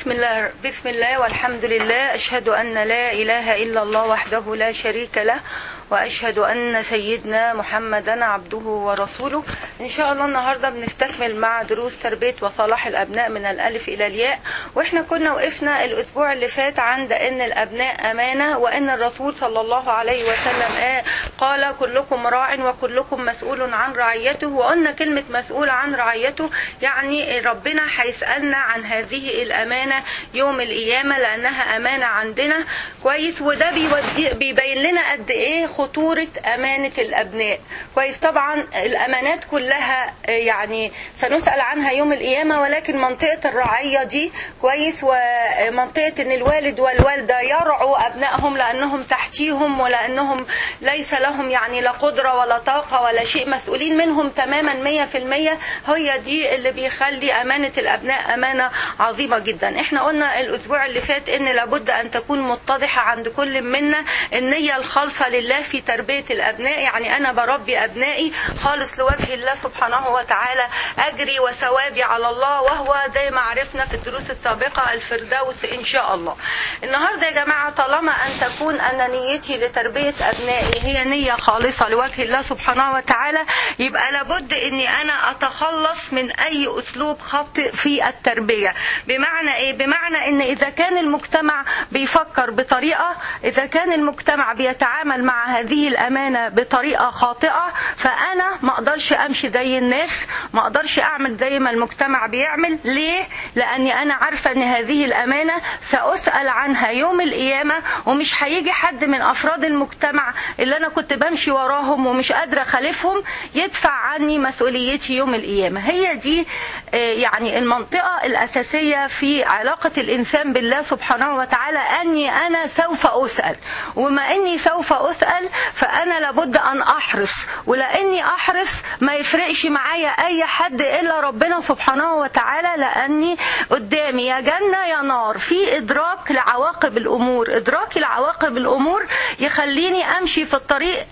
بسم الله بسم الله والحمد لله أشهد أن لا إله إلا الله وحده لا شريك له وأشهد أن سيدنا محمدا عبده ورسوله إن شاء الله النهاردة بنستكمل مع دروس تربية وصلاح الأبناء من الألف إلى الياء وإحنا كنا وقفنا الأسبوع اللي فات عند أن الأبناء أمانة وأن الرسول صلى الله عليه وسلم قال كلكم راع وكلكم مسؤول عن رعيته وقلنا كلمة مسؤول عن رعيته يعني ربنا هيسألنا عن هذه الأمانة يوم القيامة لأنها أمانة عندنا كويس وده بيودي بيبين لنا قد إيه خطورة أمانة الأبناء كويس طبعا الأمانات كلها يعني سنسأل عنها يوم القيامة ولكن منطقة الرعية دي كويس ومنطقة أن الوالد والوالدة يرعوا أبنائهم لأنهم تحتيهم ولأنهم ليس لهم يعني لا قدرة ولا طاقة ولا شيء مسؤولين منهم تماما مية في المية هي دي اللي بيخلي أمانة الأبناء أمانة عظيمة جدا احنا قلنا الأسبوع اللي فات أن لابد أن تكون متضحة عند كل منا النية الخالصة لله في تربية الأبناء يعني أنا بربي أبنائي خالص لوجه الله سبحانه وتعالى أجري وثوابي على الله وهو زي ما عرفنا في الدروس السابقة الفردوس إن شاء الله النهاردة يا جماعة طالما أن تكون أن نيتي لتربية أبنائي هي نية خالصة لوجه الله سبحانه وتعالى يبقى لابد أني أنا أتخلص من أي أسلوب خاطئ في التربية بمعنى إيه؟ بمعنى أن إذا كان المجتمع بيفكر بطريقة إذا كان المجتمع بيتعامل مع هذه الأمانة بطريقة خاطئة فأنا ما أقدرش أمشي زي الناس ما أقدرش أعمل زي ما المجتمع بيعمل ليه؟ لأني أنا عارفة أن هذه الأمانة سأسأل عنها يوم القيامة ومش هيجي حد من أفراد المجتمع اللي أنا كنت بمشي وراهم ومش قادرة أخالفهم يدفع عني مسؤوليتي يوم القيامة هي دي يعني المنطقة الأساسية في علاقة الإنسان بالله سبحانه وتعالى أني أنا سوف أسأل وما أني سوف أسأل فأنا لابد أن أحرص ولأني أحرص ما يفرقش معايا أي حد إلا ربنا سبحانه وتعالى لأني قدامي يا جنة يا نار في إدراك لعواقب الأمور إدراكي لعواقب الأمور يخليني أمشي في الطريق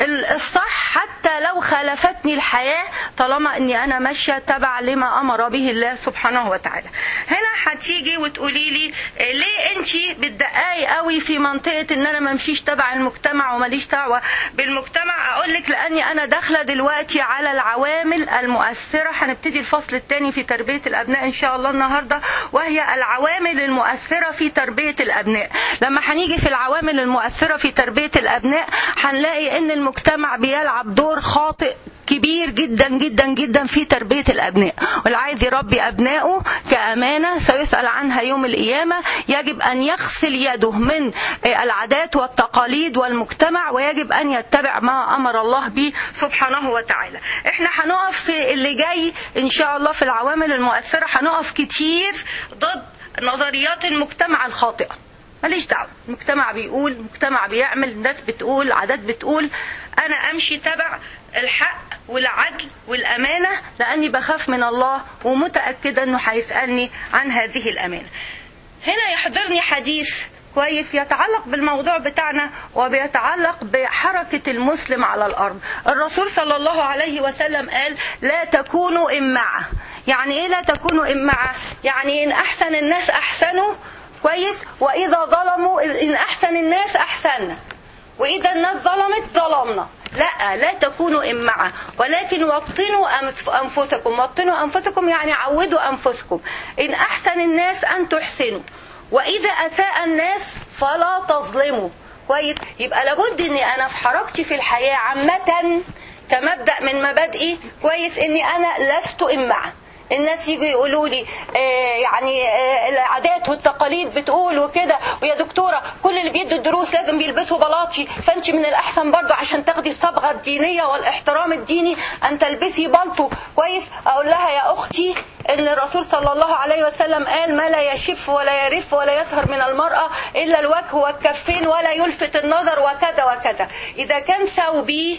الصح حتى لو خالفتني الحياة طالما أني أنا ماشية تبع لما أمر به الله سبحانه وتعالى هنا هتيجي وتقولي لي ليه أنت بتدققي قوي في منطقة أن أنا ما امشيش تبع المجتمع وماليش دعوة بالمجتمع أقول لك لأني أنا داخلة دلوقتي على العوامل المؤثرة هنبتدي الفصل الثاني في تربية الأبناء إن شاء الله النهاردة وهي العوامل المؤثرة في تربية الأبناء لما هنيجي في العوامل المؤثرة في تربية الأبناء هنلاقي أن المجتمع بيلعب دور خاطئ كبير جدا جدا جدا في تربية الأبناء واللي عايز يربي أبنائه كأمانة سيسأل عنها يوم القيامة يجب أن يغسل يده من العادات والتقاليد والمجتمع ويجب أن يتبع ما أمر الله به سبحانه وتعالى احنا هنقف في اللي جاي إن شاء الله في العوامل المؤثرة هنقف كتير ضد نظريات المجتمع الخاطئة ماليش دعوه المجتمع بيقول المجتمع بيعمل ناس بتقول عادات بتقول انا امشي تبع الحق والعدل والامانه لاني بخاف من الله ومتاكده انه هيسالني عن هذه الامانه هنا يحضرني حديث كويس يتعلق بالموضوع بتاعنا وبيتعلق بحركة المسلم على الأرض الرسول صلى الله عليه وسلم قال لا تكونوا إمعة يعني إيه لا تكونوا إمعة يعني إن أحسن الناس أحسنوا كويس واذا ظلموا ان احسن الناس احسننا واذا الناس ظلمت ظلمنا لا لا تكونوا إمعة ولكن وطنوا أنفسكم وطنوا أنفسكم يعني عودوا أنفسكم إن أحسن الناس أن تحسنوا وإذا أساء الناس فلا تظلموا كويس يبقى لابد اني انا في حركتي في الحياه عامه كمبدا من مبادئي كويس اني انا لست امعه الناس يجوا يقولوا لي آه يعني آه العادات والتقاليد بتقول وكده ويا دكتوره كل اللي بيدوا الدروس لازم بيلبسوا بلاطي فانت من الاحسن برضو عشان تاخدي الصبغه الدينيه والاحترام الديني ان تلبسي بلطو كويس اقول لها يا اختي ان الرسول صلى الله عليه وسلم قال ما لا يشف ولا يرف ولا يطهر من المراه الا الوجه والكفين ولا يلفت النظر وكذا وكذا اذا كان ثوبي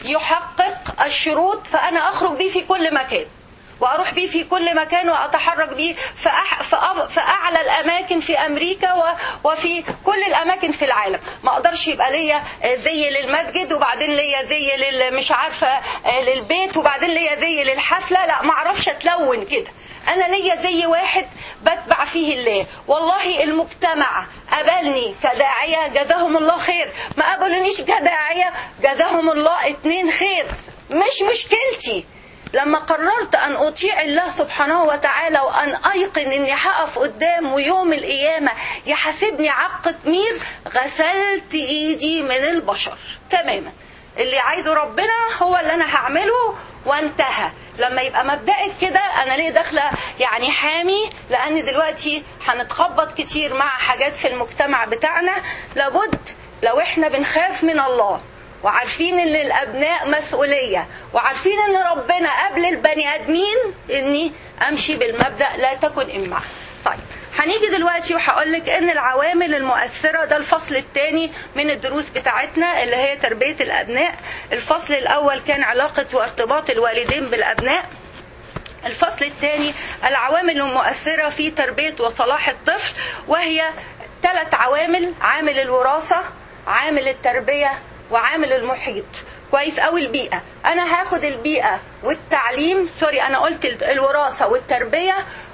يحقق الشروط فانا اخرج بيه في كل مكان واروح بيه في كل مكان واتحرك بيه في, أح... في, أف... في اعلى الاماكن الاماكن في امريكا و- وفي كل الاماكن في العالم ما اقدرش يبقى ليا آه، زي للمسجد وبعدين ليا زي لل مش عارفه آه، للبيت وبعدين ليا زي للحفله لا ما اعرفش اتلون كده انا ليا زي واحد بتبع فيه الله والله المجتمع قبلني كداعيه جزاهم الله خير ما قبلونيش كداعيه جزاهم الله اتنين خير مش مشكلتي لما قررت ان اطيع الله سبحانه وتعالى وان ايقن اني هقف قدامه يوم القيامه يحاسبني عقة مير غسلت ايدي من البشر تماما اللي عايزه ربنا هو اللي انا هعمله وانتهى لما يبقى مبدئك كده انا ليه داخله يعني حامي لان دلوقتي هنتخبط كتير مع حاجات في المجتمع بتاعنا لابد لو احنا بنخاف من الله وعارفين ان الابناء مسؤوليه وعارفين ان ربنا قبل البني ادمين اني امشي بالمبدا لا تكن امعه طيب هنيجي دلوقتي وهقول لك ان العوامل المؤثره ده الفصل الثاني من الدروس بتاعتنا اللي هي تربيه الابناء الفصل الاول كان علاقه وارتباط الوالدين بالابناء الفصل الثاني العوامل المؤثرة في تربية وصلاح الطفل وهي ثلاث عوامل عامل الوراثة عامل التربية وعامل المحيط كويس أوي البيئة أنا هاخد البيئة والتعليم سوري أنا قلت الوراثة والتربية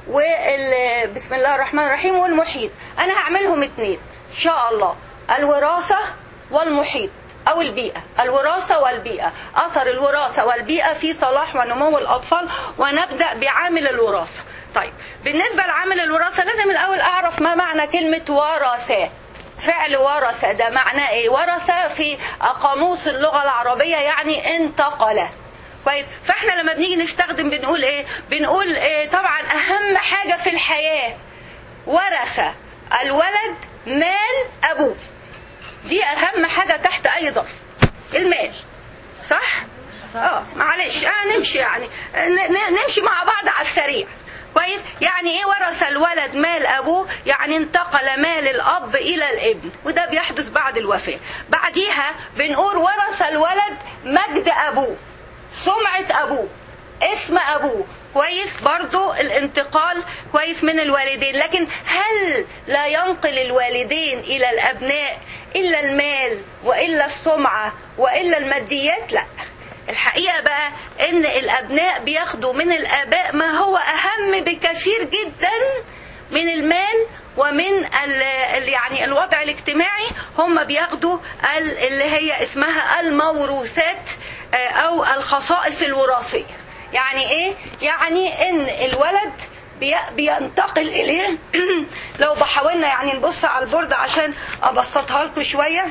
وال بسم الله الرحمن الرحيم والمحيط أنا هعملهم اتنين إن شاء الله الوراثة والمحيط أو البيئة الوراثة والبيئة أثر الوراثة والبيئة في صلاح ونمو الأطفال ونبدأ بعامل الوراثة طيب بالنسبة لعامل الوراثة لازم الأول أعرف ما معنى كلمة ورثة فعل ورث ده معناه ايه ورث في قاموس اللغة العربية يعني انتقل كويس فاحنا لما بنيجي نستخدم بنقول ايه بنقول إيه طبعا اهم حاجة في الحياة ورث الولد مال ابوه دي اهم حاجة تحت اي ظرف المال صح اه معلش آه نمشي يعني ن- ن- نمشي مع بعض على السريع كويس يعني ايه ورث الولد مال ابوه يعني انتقل مال الاب الى الابن وده بيحدث بعد الوفاه بعديها بنقول ورث الولد مجد ابوه سمعه ابوه اسم ابوه كويس برضو الانتقال كويس من الوالدين لكن هل لا ينقل الوالدين الى الابناء الا المال والا السمعه والا الماديات لا الحقيقه بقى ان الابناء بياخدوا من الاباء ما هو اهم بكثير جدا من المال ومن ال ال- يعني الوضع الاجتماعي هم بياخدوا ال- اللي هي اسمها الموروثات آه، او الخصائص الوراثيه يعني ايه يعني ان الولد بي- بينتقل اليه لو بحاولنا يعني نبص على البورد عشان ابسطها لكم شويه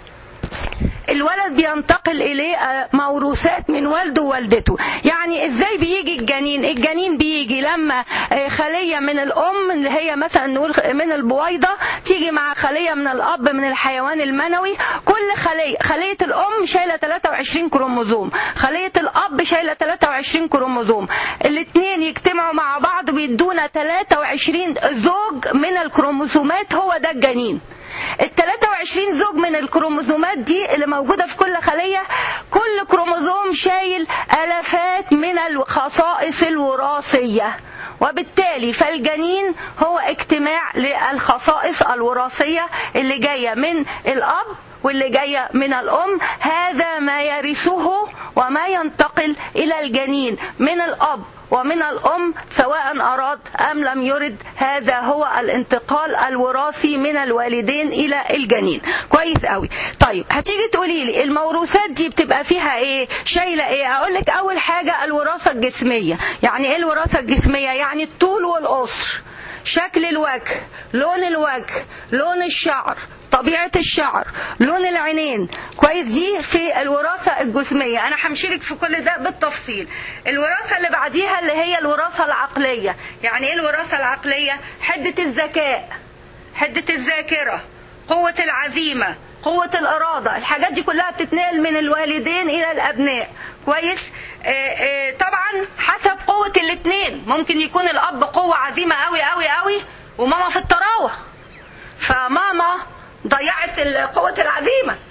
الولد بينتقل اليه آه، موروثات من والده ووالدته يعني ازاي بيجي الجنين الجنين بيجي لما آه، خليه من الام اللي هي مثلا نقول خ- من البويضه تيجي مع خليه من الاب من الحيوان المنوي كل خليه خليه الام شايله 23 كروموزوم خليه الاب شايله 23 كروموزوم الاثنين يجتمعوا مع بعض بيدونا 23 زوج من الكروموسومات هو ده الجنين ال 23 زوج من الكروموزومات دي اللي موجودة في كل خلية كل كروموزوم شايل ألفات من الخصائص الوراثية وبالتالي فالجنين هو اجتماع للخصائص الوراثية اللي جاية من الأب واللي جاية من الأم هذا ما يرثه وما ينتقل إلى الجنين من الأب ومن الأم سواء أراد أم لم يرد هذا هو الانتقال الوراثي من الوالدين إلى الجنين كويس قوي طيب هتيجي تقولي لي الموروثات دي بتبقى فيها ايه شايلة ايه اقول لك اول حاجة الوراثة الجسمية يعني ايه الوراثة الجسمية يعني الطول والقصر شكل الوجه لون الوجه لون الشعر طبيعة الشعر لون العينين كويس دي في الوراثة الجسمية أنا همشيلك في كل ده بالتفصيل الوراثة اللي بعديها اللي هي الوراثة العقلية يعني إيه الوراثة العقلية حدة الذكاء حدة الذاكرة قوة العزيمة قوة الإرادة الحاجات دي كلها بتتنقل من الوالدين إلى الأبناء كويس آه آه طبعا حسب قوة الاتنين ممكن يكون الأب قوة عزيمة قوي قوي قوي وماما في الطراوة فماما ضيعت ال- قوة العزيمة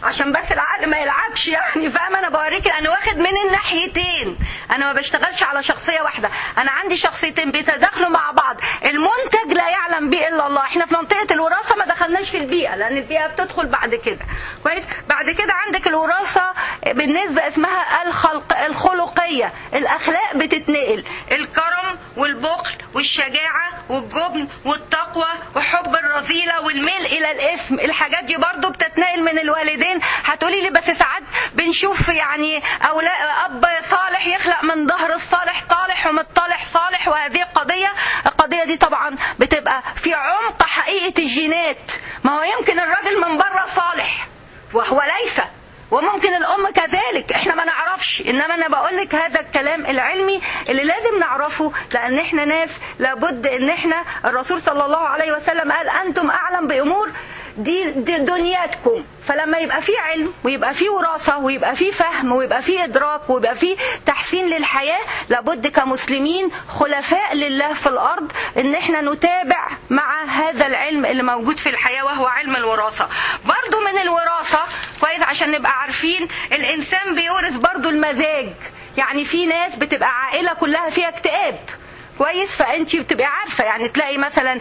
عشان بس العقل ما يلعبش يعني فاهم انا بوريك انا واخد من الناحيتين انا ما بشتغلش على شخصيه واحده انا عندي شخصيتين بيتداخلوا مع بعض المنتج لا يعلم به الا الله احنا في منطقه الوراثه ما دخلناش في البيئه لان البيئه بتدخل بعد كده كويس بعد كده عندك الوراثه بالنسبه اسمها الخلق الخلقيه الاخلاق بتتنقل الكرم والبخل والشجاعه والجبن والتقوى وحب الرذيله والميل الى الاسم الحاجات دي برضو بتتنقل من الوالدين هتقولي لي بس ساعات بنشوف يعني اولاد اب صالح يخلق من ظهر الصالح طالح ومن الطالح صالح وهذه قضيه القضيه دي طبعا بتبقى في عمق حقيقه الجينات ما هو يمكن الراجل من بره صالح وهو ليس وممكن الام كذلك احنا ما نعرفش انما انا بقول لك هذا الكلام العلمي اللي لازم نعرفه لان احنا ناس لابد ان احنا الرسول صلى الله عليه وسلم قال انتم اعلم بامور دي, دي دنياتكم فلما يبقى في علم ويبقى في وراثه ويبقى في فهم ويبقى في ادراك ويبقى في تحسين للحياه لابد كمسلمين خلفاء لله في الارض ان احنا نتابع مع هذا العلم اللي موجود في الحياه وهو علم الوراثه برضو من الوراثه كويس عشان نبقى عارفين الانسان بيورث برضو المزاج يعني في ناس بتبقى عائله كلها فيها اكتئاب كويس فانت بتبقي عارفه يعني تلاقي مثلا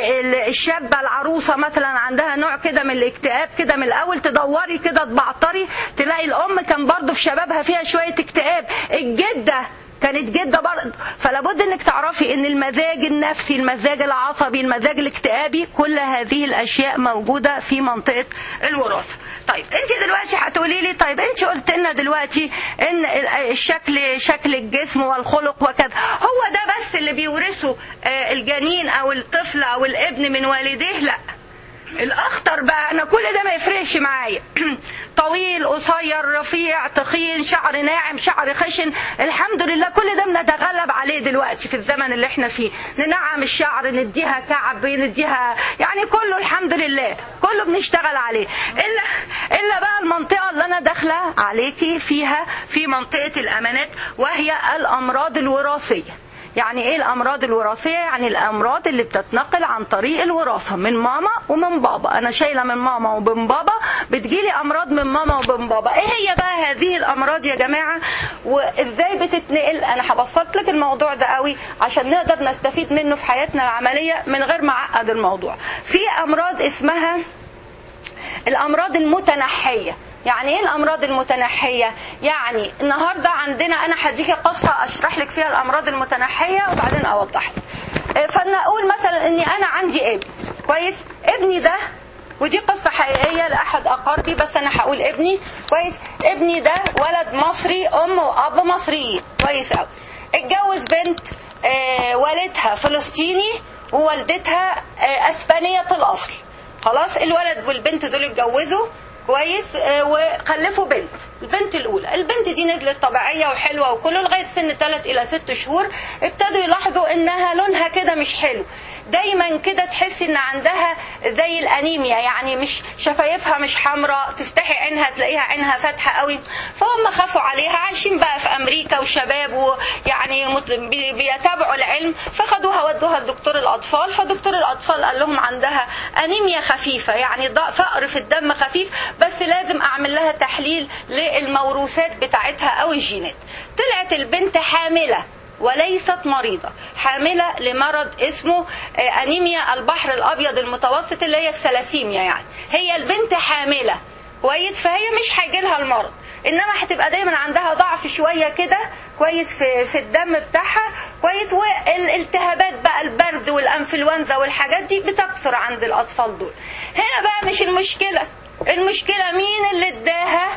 الشابه العروسه مثلا عندها نوع كده من الاكتئاب كده من الاول تدوري كده تبعتري تلاقي الام كان برضو في شبابها فيها شويه اكتئاب الجده كانت جدة برضه فلابد انك تعرفي ان المزاج النفسي المزاج العصبي المزاج الاكتئابي كل هذه الاشياء موجودة في منطقة الوراثة طيب انت دلوقتي هتقولي لي طيب انت قلت لنا دلوقتي ان الشكل شكل الجسم والخلق وكذا هو ده بس اللي بيورثه الجنين او الطفل او الابن من والديه لا الاخطر بقى انا كل ده ما يفرقش معايا طويل قصير رفيع تخين شعر ناعم شعر خشن الحمد لله كل ده بنتغلب عليه دلوقتي في الزمن اللي احنا فيه ننعم الشعر نديها كعب نديها يعني كله الحمد لله كله بنشتغل عليه الا الا بقى المنطقه اللي انا داخله عليكي فيها في منطقه الامانات وهي الامراض الوراثيه يعني ايه الامراض الوراثيه يعني الامراض اللي بتتنقل عن طريق الوراثه من ماما ومن بابا انا شايله من ماما ومن بابا بتجيلي امراض من ماما ومن بابا ايه هي بقى هذه الامراض يا جماعه وازاي بتتنقل انا هبسط لك الموضوع ده قوي عشان نقدر نستفيد منه في حياتنا العمليه من غير ما اعقد الموضوع في امراض اسمها الامراض المتنحيه يعني ايه الامراض المتنحيه يعني النهارده عندنا انا هديكي قصه اشرح لك فيها الامراض المتنحيه وبعدين اوضح لك فنقول مثلا اني انا عندي ابن كويس ابني ده ودي قصة حقيقية لأحد أقاربي بس أنا هقول ابني كويس ابني ده ولد مصري أم وأب مصريين كويس أوي اتجوز بنت آه والدها فلسطيني ووالدتها آه أسبانية الأصل خلاص الولد والبنت دول اتجوزوا كويس آه وخلفوا بنت البنت الاولى البنت دي نزلت طبيعيه وحلوه وكله لغايه سن 3 الى 6 شهور ابتدوا يلاحظوا انها لونها كده مش حلو دايما كده تحسي ان عندها زي الانيميا يعني مش شفايفها مش حمراء تفتحي عينها تلاقيها عينها فاتحه قوي فهم خافوا عليها عايشين بقى في امريكا وشباب ويعني بيتابعوا العلم فخدوها ودوها لدكتور الاطفال فدكتور الاطفال قال لهم عندها انيميا خفيفه يعني فقر في الدم خفيف بس لازم اعمل لها تحليل للموروثات بتاعتها او الجينات طلعت البنت حامله وليست مريضة حاملة لمرض اسمه أنيميا البحر الأبيض المتوسط اللي هي الثلاسيميا يعني هي البنت حاملة كويس فهي مش هيجي لها المرض انما هتبقى دايما عندها ضعف شويه كده كويس في في الدم بتاعها كويس والالتهابات بقى البرد والانفلونزا والحاجات دي بتكثر عند الاطفال دول هنا بقى مش المشكله المشكله مين اللي اداها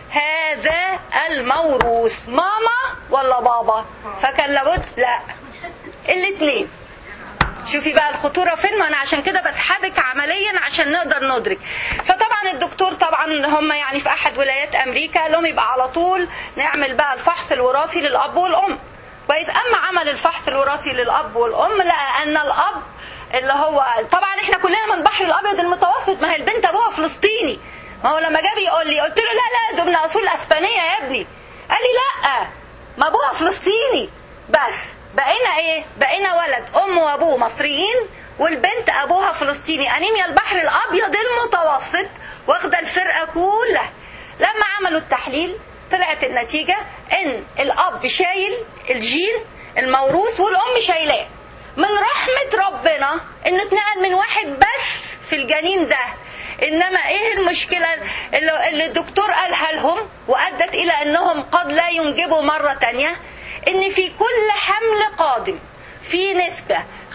هذا الموروث ماما ولا بابا فكان لابد لا الاثنين شوفي بقى الخطورة فين ما أنا عشان كده بسحبك عمليا عشان نقدر ندرك فطبعا الدكتور طبعا هم يعني في أحد ولايات أمريكا لهم يبقى على طول نعمل بقى الفحص الوراثي للأب والأم كويس أما عمل الفحص الوراثي للأب والأم لقى أن الأب اللي هو طبعا احنا كلنا من البحر الأبيض المتوسط ما هي البنت أبوها فلسطيني ما هو لما جاب يقول لي قلت له لا لا ده من اصول اسبانيه يا ابني قال لي لا ما ابوها فلسطيني بس بقينا ايه بقينا ولد ام وابوه مصريين والبنت ابوها فلسطيني انيميا البحر الابيض المتوسط واخده الفرقه كلها لما عملوا التحليل طلعت النتيجة ان الاب شايل الجين الموروث والام شايلاه من رحمة ربنا انه اتنقل من واحد بس في الجنين ده انما ايه المشكلة اللي اللي الدكتور قالها لهم وادت الى انهم قد لا ينجبوا مرة تانية ان في كل حمل قادم في نسبة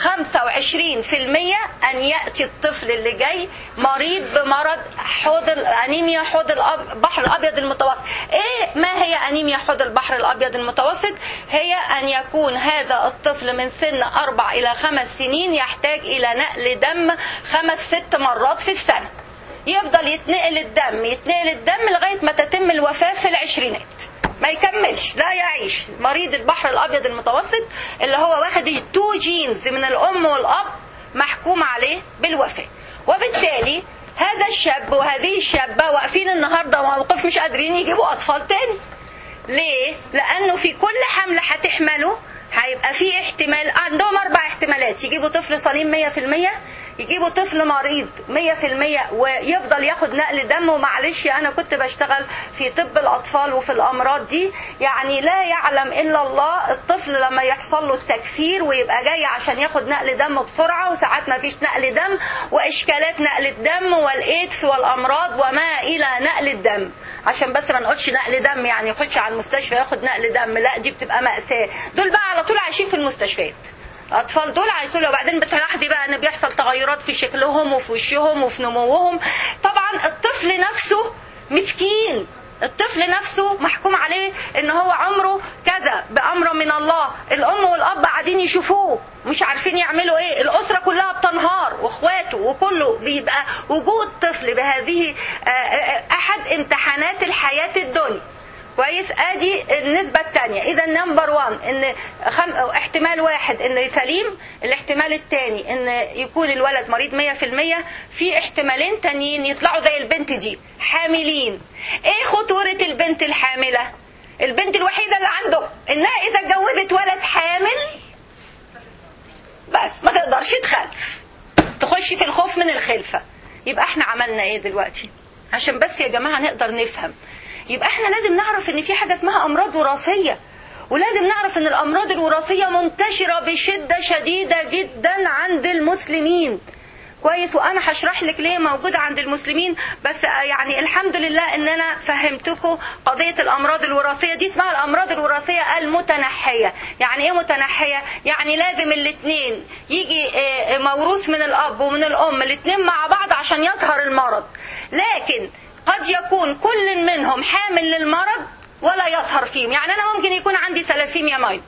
25% أن يأتي الطفل اللي جاي مريض بمرض حوض أنيميا حوض البحر الأبيض المتوسط إيه ما هي أنيميا حوض البحر الأبيض المتوسط هي أن يكون هذا الطفل من سن أربع إلى خمس سنين يحتاج إلى نقل دم خمس ست مرات في السنة يفضل يتنقل الدم يتنقل الدم لغاية ما تتم الوفاة في العشرينات ما يكملش لا يعيش مريض البحر الابيض المتوسط اللي هو واخد التو جينز من الام والاب محكوم عليه بالوفاه وبالتالي هذا الشاب وهذه الشابه واقفين النهارده موقف مش قادرين يجيبوا اطفال تاني ليه لانه في كل حمل هتحمله هيبقى في احتمال عندهم اربع احتمالات يجيبوا طفل سليم 100% يجيبوا طفل مريض 100% ويفضل ياخد نقل دم ومعلش انا كنت بشتغل في طب الاطفال وفي الامراض دي يعني لا يعلم الا الله الطفل لما يحصل له التكسير ويبقى جاي عشان ياخد نقل دم بسرعه وساعات ما فيش نقل دم واشكالات نقل الدم والايدز والامراض وما الى نقل الدم عشان بس ما نقولش نقل دم يعني يخش على المستشفى ياخد نقل دم لا دي بتبقى مأساة دول بقى على طول عايشين في المستشفيات الاطفال دول عايزين وبعدين بتلاحظي بقى ان بيحصل تغيرات في شكلهم وفي وشهم وفي نموهم طبعا الطفل نفسه مسكين الطفل نفسه محكوم عليه ان هو عمره كذا بامر من الله الام والاب قاعدين يشوفوه مش عارفين يعملوا ايه الاسره كلها بتنهار واخواته وكله بيبقى وجود طفل بهذه احد امتحانات الحياه الدنيا كويس ادي النسبة الثانية اذا نمبر 1 ان خم... احتمال واحد ان سليم الاحتمال الثاني ان يكون الولد مريض 100% في احتمالين تانيين يطلعوا زي البنت دي حاملين ايه خطورة البنت الحاملة البنت الوحيدة اللي عنده انها اذا اتجوزت ولد حامل بس ما تقدرش تخلف تخش في الخوف من الخلفة يبقى احنا عملنا ايه دلوقتي عشان بس يا جماعة نقدر نفهم يبقى احنا لازم نعرف ان في حاجة اسمها امراض وراثية ولازم نعرف ان الامراض الوراثية منتشرة بشدة شديدة جدا عند المسلمين كويس وانا هشرح لك ليه موجودة عند المسلمين بس يعني الحمد لله ان انا فهمتكم قضية الامراض الوراثية دي اسمها الامراض الوراثية المتنحية يعني ايه متنحية يعني لازم الاثنين يجي موروث من الاب ومن الام الاثنين مع بعض عشان يظهر المرض لكن قد يكون كل منهم حامل للمرض ولا يظهر فيهم يعني انا ممكن يكون عندي ثلاثيميا ماينر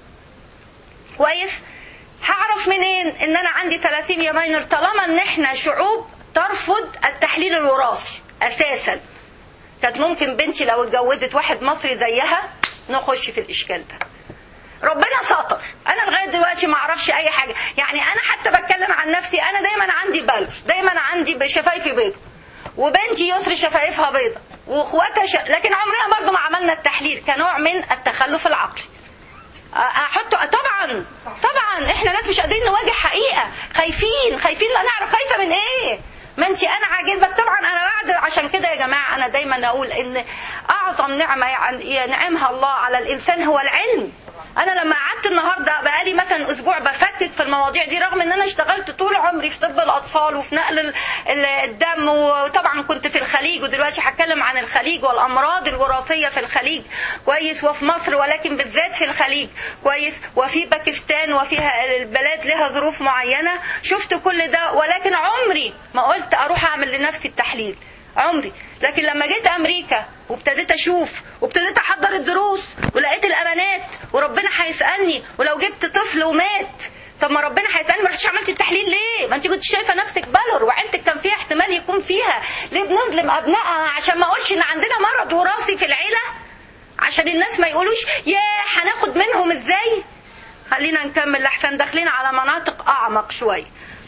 كويس هعرف منين ان انا عندي ثلاثيميا ماينر طالما ان احنا شعوب ترفض التحليل الوراثي اساسا كانت ممكن بنتي لو اتجوزت واحد مصري زيها نخش في الاشكال ده ربنا سطر انا لغايه دلوقتي ما اعرفش اي حاجه يعني انا حتى بتكلم عن نفسي انا دايما عندي بلف دايما عندي شفايفي بيضه وبنتي يسري شفايفها بيضة واخواتها ش... لكن عمرنا برضو ما عملنا التحليل كنوع من التخلف العقلي احطه طبعا طبعا احنا ناس مش قادرين نواجه حقيقه خايفين خايفين لا نعرف خايفه من ايه ما انت انا عاجل بس طبعا انا بعد عشان كده يا جماعه انا دايما اقول ان اعظم نعمه ينعمها الله على الانسان هو العلم انا لما قعدت النهارده بقالي مثلا اسبوع بفكك في المواضيع دي رغم ان انا اشتغلت طول عمري في طب الاطفال وفي نقل الدم وطبعا كنت في الخليج ودلوقتي هتكلم عن الخليج والامراض الوراثيه في الخليج كويس وفي مصر ولكن بالذات في الخليج كويس وفي باكستان وفيها البلاد لها ظروف معينه شفت كل ده ولكن عمري ما قلت اروح اعمل لنفسي التحليل عمري لكن لما جيت امريكا وابتديت اشوف وابتديت احضر الدروس ولقيت الامانات وربنا هيسالني ولو جبت طفل ومات طب ما ربنا هيسالني ما رحتش عملت التحليل ليه؟ ما انت كنت شايفه نفسك بلر وعيلتك كان فيها احتمال يكون فيها ليه بنظلم ابنائها عشان ما اقولش ان عندنا مرض وراثي في العيله؟ عشان الناس ما يقولوش يا هناخد منهم ازاي؟ خلينا نكمل لحسن داخلين على مناطق اعمق شويه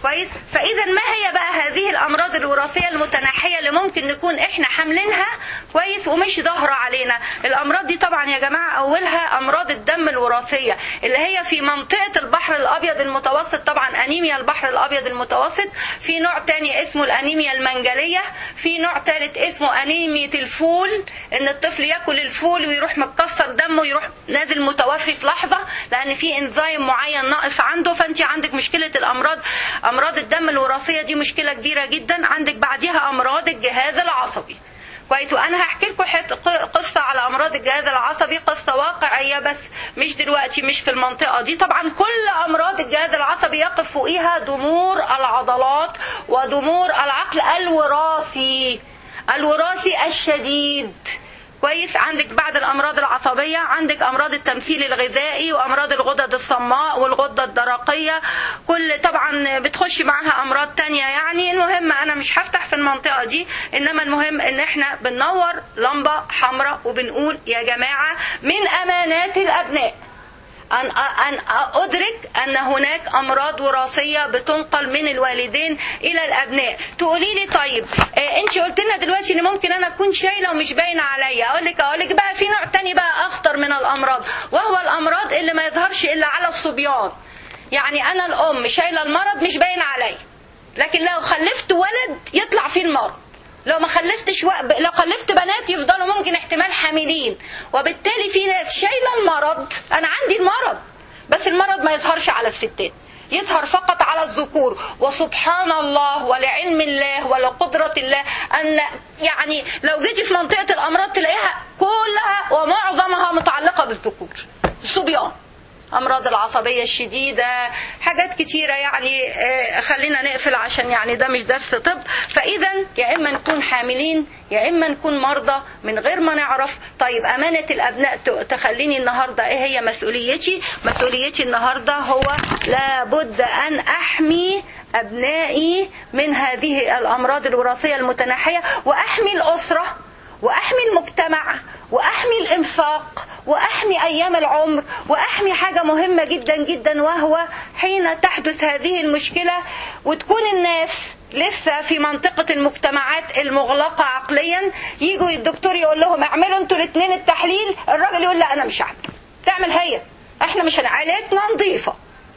كويس فاذا ما هي بقى هذه الامراض الوراثيه المتناحيه اللي ممكن نكون احنا حاملينها كويس ومش ظاهره علينا الامراض دي طبعا يا جماعه اولها امراض الدم الوراثيه اللي هي في منطقه البحر الابيض المتوسط طبعا انيميا البحر الابيض المتوسط في نوع تاني اسمه الانيميا المنجليه في نوع ثالث اسمه انيميا الفول ان الطفل ياكل الفول ويروح متكسر دمه ويروح نازل متوفي في لحظه لان في انزيم معين ناقص عنده فانت عندك مشكله الامراض امراض الدم الوراثيه دي مشكله كبيره جدا عندك بعديها امراض الجهاز العصبي كويس وانا هحكي لكم قصه على امراض الجهاز العصبي قصه واقعيه بس مش دلوقتي مش في المنطقه دي طبعا كل امراض الجهاز العصبي يقف فوقيها ضمور العضلات وضمور العقل الوراثي الوراثي الشديد كويس عندك بعد الامراض العصبيه عندك امراض التمثيل الغذائي وامراض الغدد الصماء والغده الدرقيه كل طبعا بتخش معاها امراض تانية يعني المهم انا مش هفتح في المنطقه دي انما المهم ان احنا بننور لمبه حمراء وبنقول يا جماعه من امانات الابناء أن أن أدرك أن هناك أمراض وراثية بتنقل من الوالدين إلى الأبناء تقولي لي طيب أنت قلت لنا دلوقتي إن ممكن أنا أكون شايلة ومش باينة عليا أقول لك أقول لك بقى في نوع تاني بقى أخطر من الأمراض وهو الأمراض اللي ما يظهرش إلا على الصبيان يعني أنا الأم شايلة المرض مش باين عليا لكن لو خلفت ولد يطلع فيه المرض لو ما خلفتش و... لو خلفت بنات يفضلوا ممكن احتمال حاملين وبالتالي في ناس شايله المرض انا عندي المرض بس المرض ما يظهرش على الستات يظهر فقط على الذكور وسبحان الله ولعلم الله ولقدرة الله أن يعني لو جيتي في منطقة الأمراض تلاقيها كلها ومعظمها متعلقة بالذكور الصبيان امراض العصبيه الشديده حاجات كتيره يعني خلينا نقفل عشان يعني ده مش درس طب فاذا يا اما نكون حاملين يا اما نكون مرضى من غير ما نعرف طيب امانه الابناء تخليني النهارده ايه هي مسؤوليتي مسؤوليتي النهارده هو لابد ان احمي ابنائي من هذه الامراض الوراثيه المتناحيه واحمي الاسره واحمي المجتمع واحمي الانفاق واحمي ايام العمر واحمي حاجه مهمه جدا جدا وهو حين تحدث هذه المشكله وتكون الناس لسه في منطقة المجتمعات المغلقة عقليا يجوا الدكتور يقول لهم اعملوا انتوا الاثنين التحليل الراجل يقول لا انا مش هعمل تعمل هي احنا مش عائلتنا نظيفة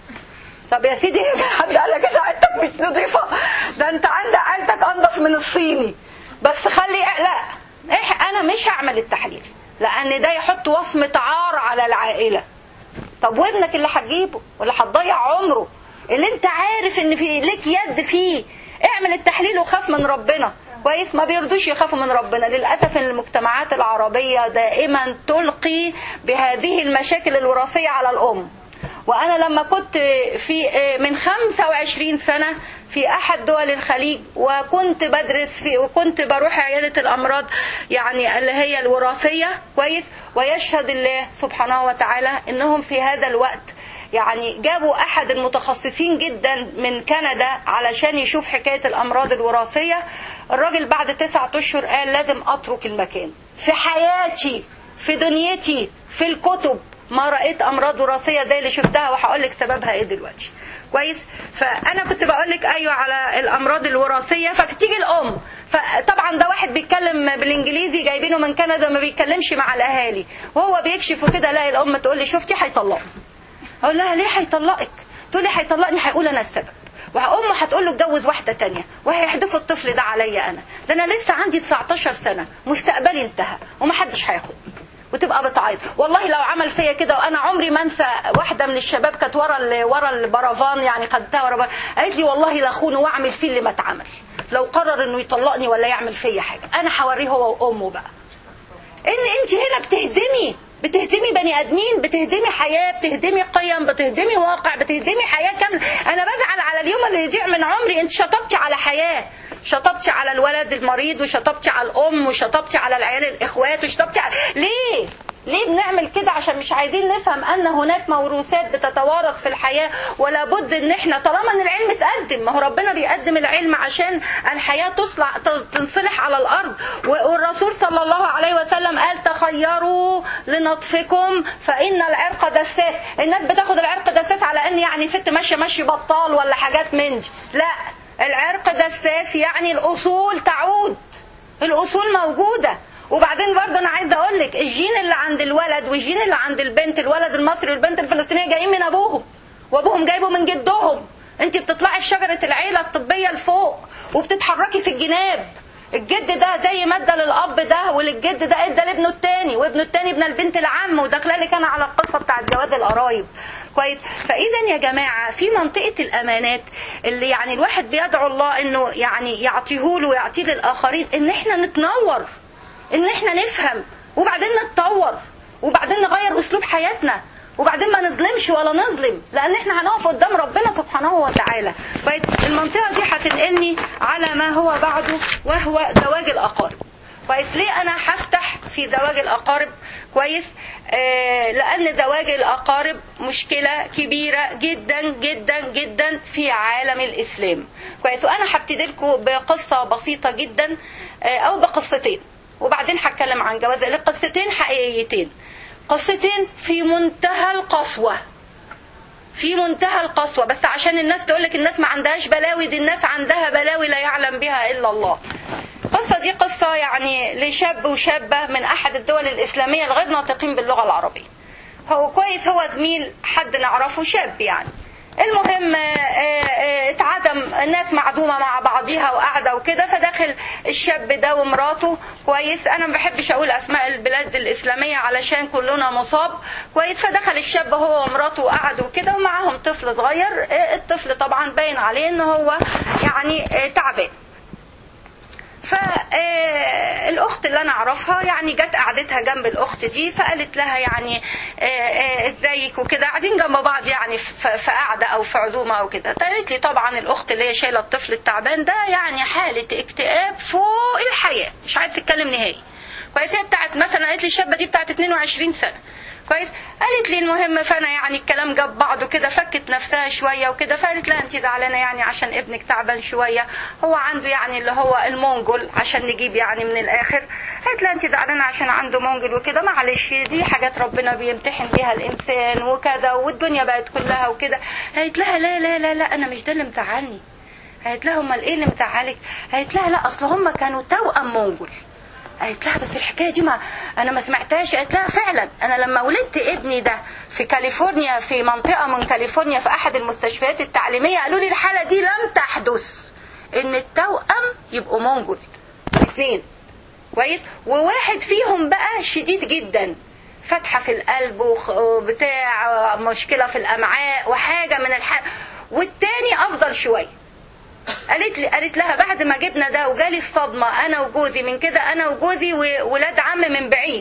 طب يا سيدي حد قال لك عيلتك مش نظيفة ده انت عندك عيلتك انضف من الصيني بس خلي لا انا مش هعمل التحليل لان ده يحط وصمة عار على العائلة طب وابنك اللي هتجيبه واللي هتضيع عمره اللي انت عارف ان في ليك يد فيه اعمل التحليل وخاف من ربنا كويس ما بيرضوش يخافوا من ربنا للاسف ان المجتمعات العربيه دائما تلقي بهذه المشاكل الوراثيه على الام وانا لما كنت في من 25 سنه في احد دول الخليج وكنت بدرس في وكنت بروح عياده الامراض يعني اللي هي الوراثيه كويس ويشهد الله سبحانه وتعالى انهم في هذا الوقت يعني جابوا احد المتخصصين جدا من كندا علشان يشوف حكايه الامراض الوراثيه الراجل بعد تسعة اشهر قال لازم اترك المكان في حياتي في دنيتي في الكتب ما رأيت أمراض وراثية زي اللي شفتها وهقول لك سببها إيه دلوقتي كويس فأنا كنت بقول لك أيوة على الأمراض الوراثية فتيجي الأم فطبعا ده واحد بيتكلم بالانجليزي جايبينه من كندا ما بيتكلمش مع الاهالي وهو بيكشف وكده الاقي الام تقول لي شفتي هيطلقني اقول لها ليه هيطلقك تقول لي هيطلقني هيقول انا السبب وامه هتقول له اتجوز واحده تانية وهيحدفوا الطفل ده عليا انا ده انا لسه عندي 19 سنه مستقبلي انتهى ومحدش هياخدني وتبقى بتعيط والله لو عمل فيا كده وانا عمري ما انسى واحده من الشباب كانت ورا ورا البرافان يعني خدتها ورا قالت لي والله لا اخونه واعمل فيه اللي ما اتعمل لو قرر انه يطلقني ولا يعمل فيا حاجه انا هوريه هو وامه بقى ان انت هنا بتهدمي بتهدمي بني ادمين بتهدمي حياه بتهدمي قيم بتهدمي واقع بتهدمي حياه كامله انا بزعل على اليوم اللي يضيع من عمري انت شطبتي على حياه شطبتي على الولد المريض وشطبتي على الام وشطبتي على العيال الاخوات وشطبتي على... ليه ليه بنعمل كده عشان مش عايزين نفهم ان هناك موروثات بتتوارث في الحياه ولا بد ان احنا طالما ان العلم اتقدم ما هو ربنا بيقدم العلم عشان الحياه تصلح تنصلح على الارض والرسول صلى الله عليه وسلم قال تخيروا لنطفكم فان العرق دساس الناس بتاخد العرق دساس على ان يعني ست ماشيه ماشي بطال ولا حاجات من دي لا العرق دساس يعني الاصول تعود الاصول موجوده وبعدين برضه انا عايزه اقول لك الجين اللي عند الولد والجين اللي عند البنت الولد المصري والبنت الفلسطينيه جايين من ابوهم وابوهم جايبه من جدهم انت بتطلعي في شجره العيله الطبيه لفوق وبتتحركي في الجناب الجد ده زي ما ادى للاب ده وللجد ده ادى لابنه التاني وابنه التاني ابن البنت العم وده اللي كان على القصه بتاعت جواز القرايب كويس فاذا يا جماعه في منطقه الامانات اللي يعني الواحد بيدعو الله انه يعني يعطيه له ويعطيه للاخرين ان احنا نتنور ان احنا نفهم وبعدين نتطور وبعدين نغير اسلوب حياتنا وبعدين ما نظلمش ولا نظلم لان احنا هنقف قدام ربنا سبحانه وتعالى المنطقه دي هتنقلني على ما هو بعده وهو زواج الاقارب كويس ليه انا هفتح في زواج الاقارب كويس آه لان زواج الاقارب مشكله كبيره جدا جدا جدا في عالم الاسلام كويس وانا هبتدي لكم بقصه بسيطه جدا آه او بقصتين وبعدين هتكلم عن جواز القصتين حقيقيتين قصتين في منتهى القسوه في منتهى القسوه بس عشان الناس تقول لك الناس ما عندهاش بلاوي دي الناس عندها بلاوي لا يعلم بها الا الله القصه دي قصه يعني لشاب وشابه من احد الدول الاسلاميه الغير ناطقين باللغه العربيه هو كويس هو زميل حد نعرفه شاب يعني المهم اتعدم الناس معدومه مع بعضيها وقاعده وكده فدخل الشاب ده ومراته كويس انا ما بحبش اقول اسماء البلاد الاسلاميه علشان كلنا مصاب كويس فدخل الشاب هو ومراته وقعدوا كده ومعاهم طفل صغير الطفل طبعا باين عليه ان هو يعني تعبان فالاخت اللي انا اعرفها يعني جت قعدتها جنب الاخت دي فقالت لها يعني ازيك وكده قاعدين جنب بعض يعني في قعده او في عزومه او كده قالت لي طبعا الاخت اللي هي شايله الطفل التعبان ده يعني حاله اكتئاب فوق الحياه مش عايزه تتكلم نهائي كويس هي بتاعت مثلا قالت لي الشابه دي بتاعت 22 سنه كويس قالت لي المهم فانا يعني الكلام جاب بعضه كده فكت نفسها شويه وكده فقالت لها انت زعلانه يعني عشان ابنك تعبان شويه هو عنده يعني اللي هو المونجول عشان نجيب يعني من الاخر قالت لها انت زعلانه عشان عنده مونجول وكده معلش دي حاجات ربنا بيمتحن بيها الانسان وكذا والدنيا بقت كلها وكده قالت لها لا لا لا لا انا مش ده اللي مزعلني قالت لها امال ايه اللي مزعلك قالت لها لا اصل هم كانوا توأم مونجول قالت لها بس الحكايه دي ما انا ما سمعتهاش قالت لها فعلا انا لما ولدت ابني ده في كاليفورنيا في منطقه من كاليفورنيا في احد المستشفيات التعليميه قالوا لي الحاله دي لم تحدث ان التوأم يبقوا مونجول اثنين كويس وواحد فيهم بقى شديد جدا فتحه في القلب وبتاع مشكله في الامعاء وحاجه من الح والتاني افضل شويه قالت لي قالت لها بعد ما جبنا ده وجالي الصدمه انا وجوزي من كده انا وجوزي وولاد عم من بعيد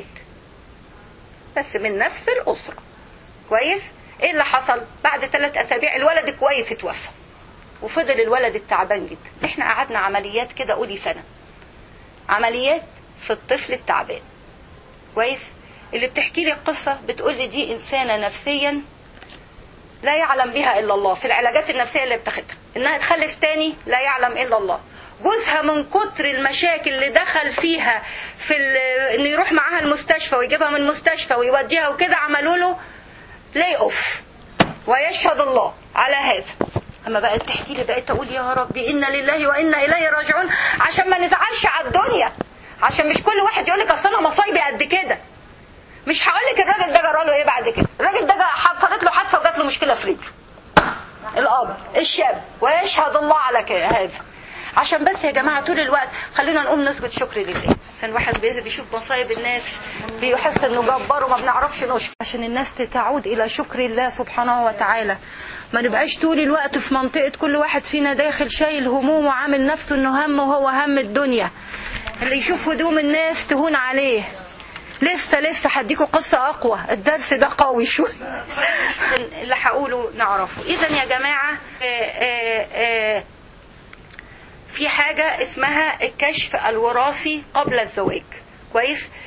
بس من نفس الاسره كويس ايه اللي حصل بعد ثلاث اسابيع الولد كويس اتوفى وفضل الولد التعبان جدا احنا قعدنا عمليات كده قولي سنه عمليات في الطفل التعبان كويس اللي بتحكي لي القصه بتقول لي دي انسانه نفسيا لا يعلم بها الا الله في العلاجات النفسيه اللي بتاخدها انها تخلف تاني لا يعلم الا الله جوزها من كتر المشاكل اللي دخل فيها في انه يروح معاها المستشفى ويجيبها من المستشفى ويوديها وكده عملوا له لاي اوف ويشهد الله على هذا اما بقت تحكي لي بقيت اقول يا ربي انا لله وانا اليه راجعون عشان ما نزعلش على الدنيا عشان مش كل واحد يقول لك اصل انا مصايبي قد كده مش هقول لك الراجل ده جرى له ايه بعد كده الراجل ده حصلت له حادثه وجات له مشكله في رجله الاب الشاب ويشهد الله على هذا عشان بس يا جماعه طول الوقت خلينا نقوم نسجد شكر لله عشان الواحد بيشوف مصايب الناس بيحس انه جبار وما بنعرفش نشكر عشان الناس تعود الى شكر الله سبحانه وتعالى ما نبقاش طول الوقت في منطقه كل واحد فينا داخل شايل هموم وعامل نفسه انه هم وهو هم الدنيا اللي يشوف هدوم الناس تهون عليه لسه لسه هديكوا قصة أقوى الدرس ده قوي شوية اللي هقوله نعرفه إذا يا جماعة آآ آآ في حاجة اسمها الكشف الوراثي قبل الزواج كويس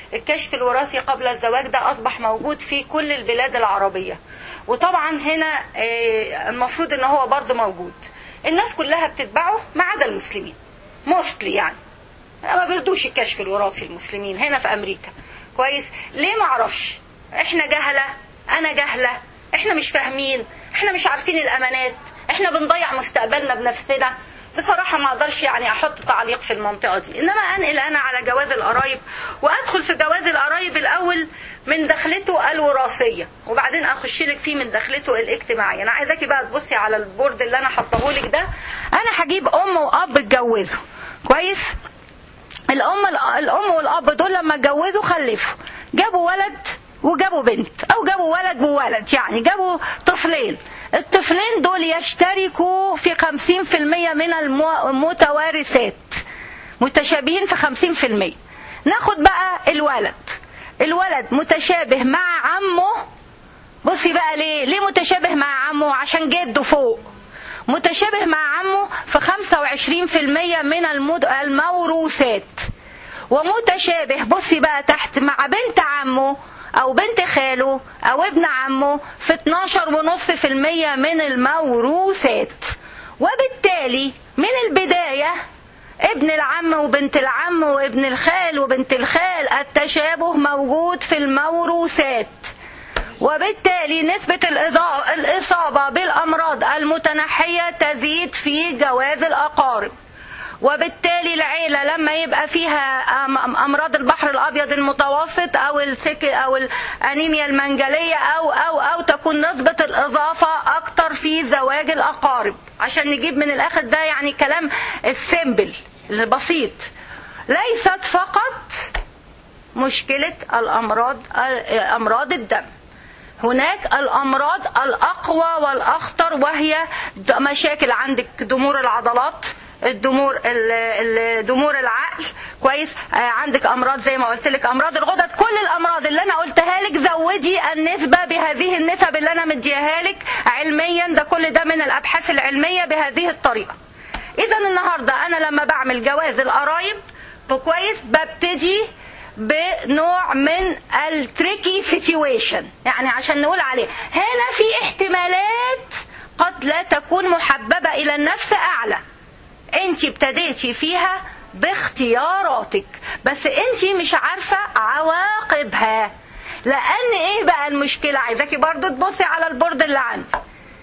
الكشف الوراثي قبل الزواج ده اصبح موجود في كل البلاد العربيه وطبعا هنا آه، المفروض ان هو برضه موجود الناس كلها بتتبعه ما عدا المسلمين موستلي يعني ما بيردوش الكشف الوراثي المسلمين هنا في امريكا كويس ليه ما اعرفش احنا جهله انا جهله احنا مش فاهمين احنا مش عارفين الامانات احنا بنضيع مستقبلنا بنفسنا بصراحة ما اقدرش يعني احط تعليق في المنطقة دي انما انقل انا على جواز القرايب وادخل في جواز القرايب الاول من دخلته الوراثية وبعدين اخش لك فيه من دخلته الاجتماعية انا عايزاكي بقى تبصي على البورد اللي انا حطاه لك ده انا هجيب ام واب اتجوزوا كويس الام الام والاب دول لما اتجوزوا خلفوا جابوا ولد وجابوا بنت او جابوا ولد وولد يعني جابوا طفلين الطفلين دول يشتركوا في 50% من المتوارثات متشابهين في 50% ناخد بقى الولد الولد متشابه مع عمه بصي بقى ليه ليه متشابه مع عمه عشان جده فوق متشابه مع عمه في 25% من المد... الموروثات ومتشابه بصي بقى تحت مع بنت عمه او بنت خاله او ابن عمه في 12.5% من الموروثات وبالتالي من البداية ابن العم وبنت العم وابن الخال وبنت الخال التشابه موجود في الموروثات وبالتالي نسبة الإضاء- الإصابة بالأمراض المتنحية تزيد في جواز الأقارب وبالتالي العيلة لما يبقى فيها أم- أمراض البحر الأبيض المتوسط أو السك أو الأنيميا المنجلية أو أو أو تكون نسبة الإضافة أكتر في زواج الأقارب عشان نجيب من الآخر ده يعني كلام السيمبل البسيط ليست فقط مشكلة الأمراض أمراض الدم هناك الأمراض الأقوى والأخطر وهي د- مشاكل عندك ضمور العضلات الضمور ال- ال- ضمور العقل كويس آه، عندك امراض زي ما قلت لك امراض الغدد كل الامراض اللي انا قلتها لك زودي النسبه بهذه النسب اللي انا مديها لك علميا ده كل ده من الابحاث العلميه بهذه الطريقه اذا النهارده انا لما بعمل جواز القرايب كويس ببتدي بنوع من التريكي سيتويشن يعني عشان نقول عليه هنا في احتمالات قد لا تكون محببة إلى النفس أعلى انت ابتديتي فيها باختياراتك بس انت مش عارفة عواقبها لأن ايه بقى المشكلة عايزاكي برضو تبصي على البورد اللي عندي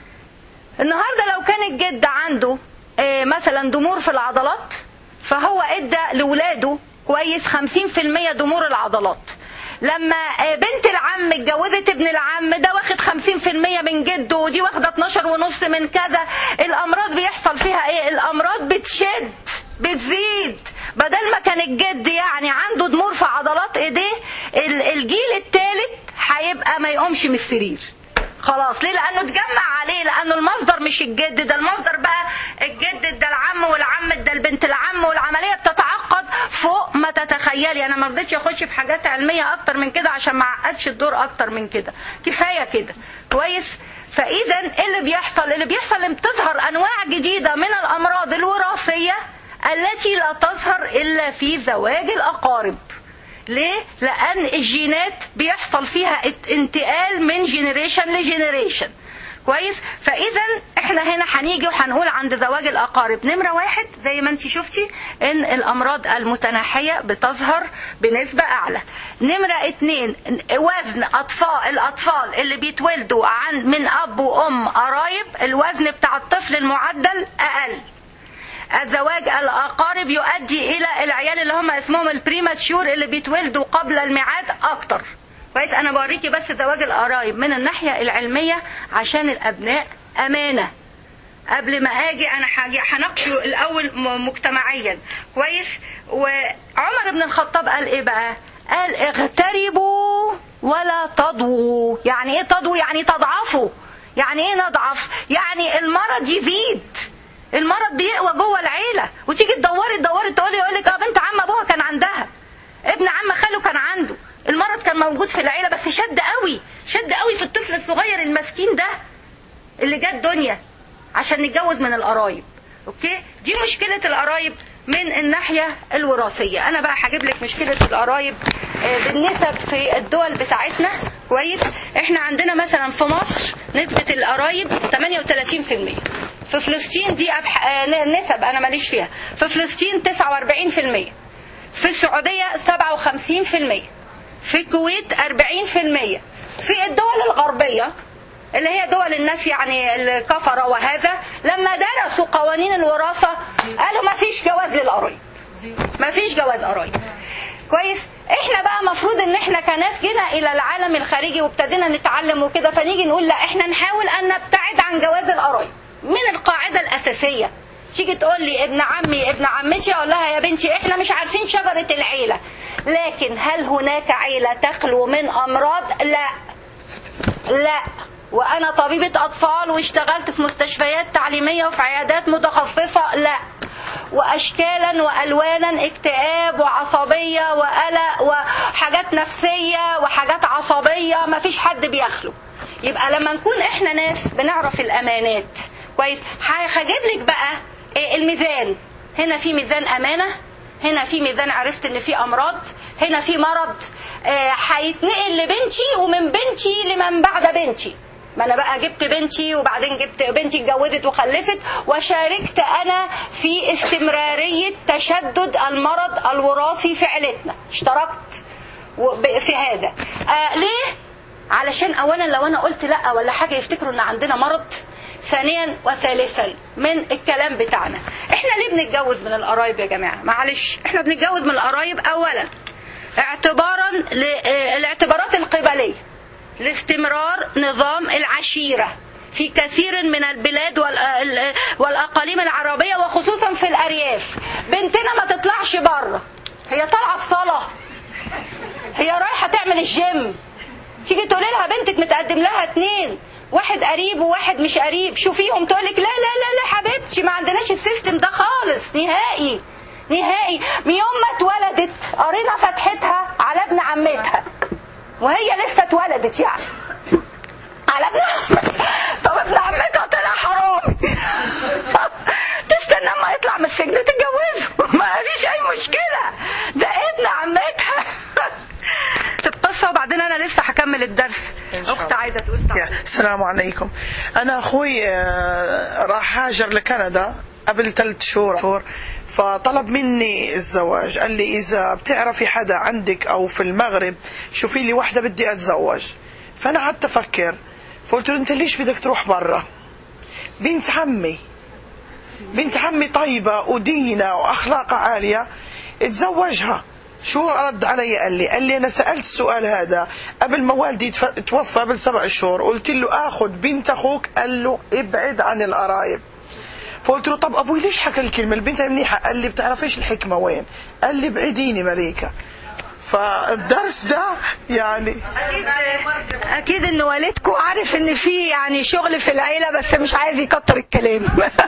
النهارده لو كان الجد عنده آه، مثلا ضمور في العضلات فهو ادى لاولاده كويس 50% ضمور العضلات لما آه، بنت العم اتجوزت ابن العم ده واخد 50% من جده ودي واخده 12 ونص من كذا الامراض بيحصل فيها ايه الامراض بتشد بتزيد بدل ما كان الجد يعني عنده ضمور في عضلات ايديه ال- الجيل الثالث هيبقى ما يقومش من السرير خلاص ليه لانه اتجمع عليه لانه المصدر مش الجد ده المصدر بقى الجد ده العم والعم ده البنت العم والعمليه بتتعقد فوق ما تتخيلي انا ما رضيتش اخش في حاجات علميه اكتر من كده عشان ما اعقدش الدور اكتر من كده كفايه كده كويس فاذا إيه اللي بيحصل اللي بيحصل ان بتظهر انواع جديده من الامراض الوراثيه التي لا تظهر الا في زواج الاقارب ليه؟ لأن الجينات بيحصل فيها انتقال من جينيريشن لجينيريشن كويس فاذا احنا هنا هنيجي وهنقول عند زواج الاقارب نمره واحد زي ما انت شفتي ان الامراض المتناحيه بتظهر بنسبه اعلى نمره اتنين وزن اطفال الاطفال اللي بيتولدوا عن من اب وام قرايب الوزن بتاع الطفل المعدل اقل الزواج الاقارب يؤدي الى العيال اللي هم اسمهم البريماتشور اللي بيتولدوا قبل الميعاد اكتر كويس انا بوريكي بس زواج القرايب من الناحيه العلميه عشان الابناء امانه قبل ما اجي انا حاجي هناقشه الاول م- مجتمعيا كويس وعمر بن الخطاب قال ايه بقى قال اغتربوا ولا تضووا يعني ايه تضووا يعني تضعفوا يعني ايه نضعف يعني المرض يزيد المرض بيقوى جوه العيله وتيجي تدوري تدوري تقولي يقول لك اه بنت عم ابوها كان عندها ابن عم خاله كان عنده المرض كان موجود في العيله بس شد قوي شد قوي في الطفل الصغير المسكين ده اللي جه الدنيا عشان نتجوز من القرايب اوكي دي مشكله القرايب من الناحيه الوراثيه انا بقى هجيب لك مشكله القرايب آه، بالنسب في الدول بتاعتنا كويس احنا عندنا مثلا في مصر نسبه القرايب 38% في فلسطين دي أبح... آه، نسب انا ماليش فيها في فلسطين 49% في السعوديه 57% في الكويت 40% في الدول الغربيه اللي هي دول الناس يعني الكفره وهذا لما درسوا قوانين الوراثه قالوا ما فيش جواز للقرايب ما فيش جواز قرايب كويس احنا بقى مفروض ان احنا كناس جينا الى العالم الخارجي وابتدينا نتعلم وكده فنيجي نقول لا احنا نحاول ان نبتعد عن جواز القرايب من القاعده الاساسيه تيجي تقول لي ابن عمي ابن عمتي اقول لها يا بنتي احنا مش عارفين شجره العيله لكن هل هناك عيله تخلو من امراض لا لا وانا طبيبه اطفال واشتغلت في مستشفيات تعليميه وفي عيادات متخصصه لا واشكالا والوانا اكتئاب وعصبيه وقلق وحاجات نفسيه وحاجات عصبيه ما فيش حد بيخلو يبقى لما نكون احنا ناس بنعرف الامانات كويس هجيب لك بقى إيه الميزان هنا في ميزان امانه هنا في ميزان عرفت ان في امراض هنا في مرض آه، هيتنقل لبنتي ومن بنتي لمن بعد بنتي ما انا بقى جبت بنتي وبعدين جبت بنتي اتجوزت وخلفت وشاركت انا في استمراريه تشدد المرض الوراثي في عيلتنا اشتركت وب- في هذا آه ليه علشان اولا لو انا قلت لا ولا حاجه يفتكروا ان عندنا مرض ثانيا وثالثا من الكلام بتاعنا احنا ليه بنتجوز من القرايب يا جماعه معلش احنا بنتجوز من القرايب اولا اعتبارا للاعتبارات القبليه لاستمرار نظام العشيره في كثير من البلاد والأ- والاقاليم العربيه وخصوصا في الارياف بنتنا ما تطلعش بره هي طالعه الصلاه هي رايحه تعمل الجيم تيجي تقولي لها بنتك متقدم لها اتنين واحد قريب وواحد مش قريب شوفيهم تقولك لا لا لا لا حبيبتي ما عندناش السيستم ده خالص نهائي نهائي من يوم ما اتولدت قرينا فتحتها على ابن عمتها وهي لسه اتولدت يعني على ابن عمتها طب ابن عمتها طلع حرامي تستنى اما يطلع من السجن تتجوزه ما فيش اي مشكله ده ابن عمتها القصه وبعدين انا لسه هكمل الدرس اخت عايزه تقول يا تعالى. السلام عليكم أنا أخوي آه، راح هاجر لكندا قبل ثلاث شهور فطلب مني الزواج قال لي إذا بتعرفي حدا عندك أو في المغرب شوفي لي واحدة بدي أتزوج فأنا قعدت أفكر فقلت له أنت ليش بدك تروح برا بنت عمي بنت عمي طيبة ودينة وأخلاقها عالية اتزوجها شو رد علي قال لي قال لي أنا سألت السؤال هذا قبل ما والدي تف- توفى قبل سبع شهور قلت له آخذ بنت أخوك قال له ابعد عن القرايب فقلت له طب أبوي ليش حكى الكلمة البنت منيحة قال لي بتعرفيش الحكمة وين قال لي ابعديني مليكة فالدرس ده يعني اكيد ان والدكم عارف ان في يعني شغل في العيله بس مش عايز يكتر الكلام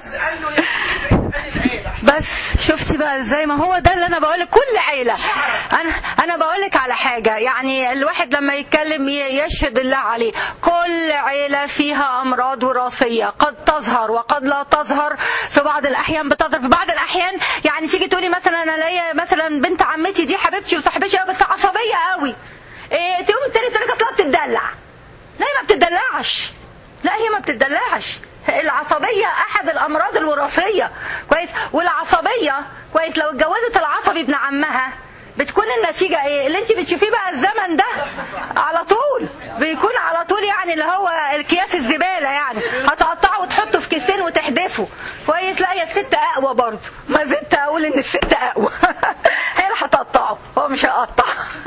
بس شفتي بقى زي ما هو ده اللي انا بقولك كل عيله انا انا بقولك على حاجه يعني الواحد لما يتكلم ي- يشهد الله عليه كل عيله فيها امراض وراثيه قد تظهر وقد لا تظهر في بعض الاحيان بتظهر في بعض الاحيان يعني تيجي تقولي مثلا انا ليا مثلا بنت عمتي دي حبيبتي وصاحبتي بنت عصبيه قوي إيه تقوم تاني تقول لك اصلها بتدلع لا هي ما بتدلعش لا هي ما بتدلعش العصبية أحد الأمراض الوراثية كويس والعصبية كويس لو اتجوزت العصبي ابن عمها بتكون النتيجة ايه اللي انت بتشوفيه بقى الزمن ده على طول بيكون على طول يعني اللي هو الكياس الزبالة يعني هتقطعه وتحطه في كيسين وتحدفه كويس لا هي الست اقوى برضه ما زلت اقول ان الست اقوى هي اللي هتقطعه هو مش هيقطع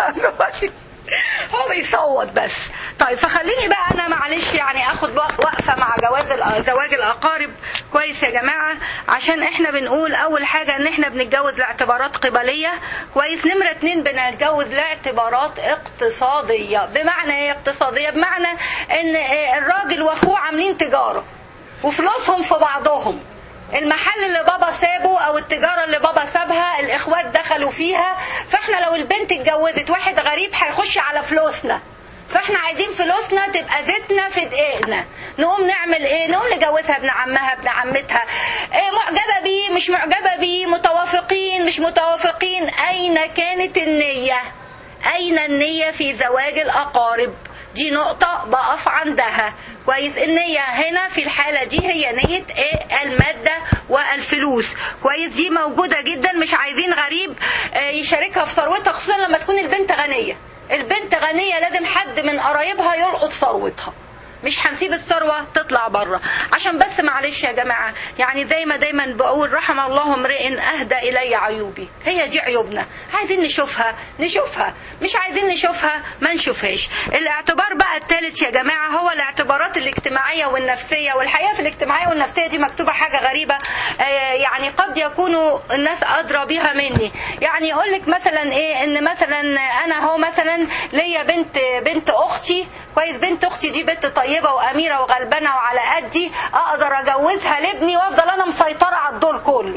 هو بيصوت بس طيب فخليني بقى انا معلش يعني اخد وقفه مع جواز الأ- زواج الاقارب كويس يا جماعه عشان احنا بنقول اول حاجه ان احنا بنتجوز لاعتبارات قبليه كويس نمره اتنين بنتجوز لاعتبارات اقتصاديه بمعنى ايه اقتصاديه بمعنى ان آه، الراجل واخوه عاملين تجاره وفلوسهم في بعضهم المحل اللي بابا سابه او التجاره اللي بابا سابها الاخوات دخلوا فيها فاحنا لو البنت اتجوزت واحد غريب هيخش على فلوسنا فاحنا عايزين فلوسنا تبقى زيتنا في دقيقنا نقوم نعمل ايه نقوم نجوزها ابن عمها ابن عمتها إيه معجبه بيه مش معجبه بيه متوافقين مش متوافقين اين كانت النيه اين النيه في زواج الاقارب دي نقطة بقف عندها كويس النية هنا في الحالة دي هي نية ايه المادة والفلوس كويس دي موجودة جدا مش عايزين غريب آه، يشاركها في ثروتها خصوصا لما تكون البنت غنية البنت غنية لازم حد من قرايبها يلقط ثروتها مش هنسيب الثروة تطلع بره عشان بس معلش يا جماعة يعني زي ما دايما بقول رحم الله امرئ اهدى الي عيوبي هي دي عيوبنا عايزين نشوفها نشوفها مش عايزين نشوفها ما نشوفهاش الاعتبار بقى الثالث يا جماعة هو الاعتبارات الاجتماعية والنفسية والحقيقة في الاجتماعية والنفسية دي مكتوبة حاجة غريبة آه، يعني قد يكونوا الناس أدرى بها مني يعني يقول لك مثلا ايه ان مثلا انا هو مثلا ليا بنت بنت اختي كويس بنت اختي دي بنت طيبه واميره وغلبانه وعلى قدي اقدر اجوزها لابني وافضل انا مسيطره على الدور كله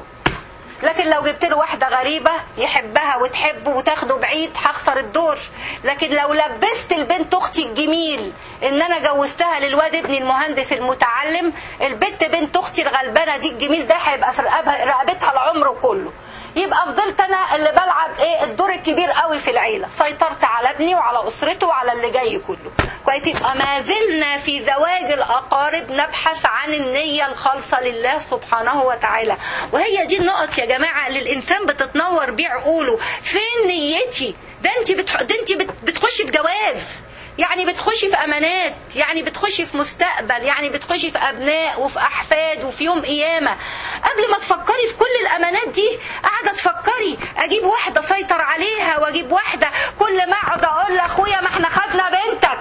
لكن لو جبت له واحدة غريبة يحبها وتحبه وتاخده بعيد هخسر الدور لكن لو لبست البنت اختي الجميل ان انا جوزتها للواد ابني المهندس المتعلم البنت بنت اختي الغلبانة دي الجميل ده هيبقى في رقبها- رقبتها العمر كله يبقى فضلت انا اللي بلعب ايه الدور الكبير قوي في العيله سيطرت على ابني وعلى اسرته وعلى اللي جاي كله كويس يبقى ما زلنا في زواج الاقارب نبحث عن النيه الخالصه لله سبحانه وتعالى وهي دي النقط يا جماعه اللي الانسان بتتنور بيه عقوله فين نيتي ده انت بتح... ده انت بت... بتخشي في جواز يعني بتخشي في امانات يعني بتخشي في مستقبل يعني بتخشي في ابناء وفي احفاد وفي يوم قيامه قبل ما تفكري في كل الامانات دي قاعده تفكري اجيب واحده اسيطر عليها واجيب واحده كل ما اقعد اقول لاخويا ما احنا خدنا بنتك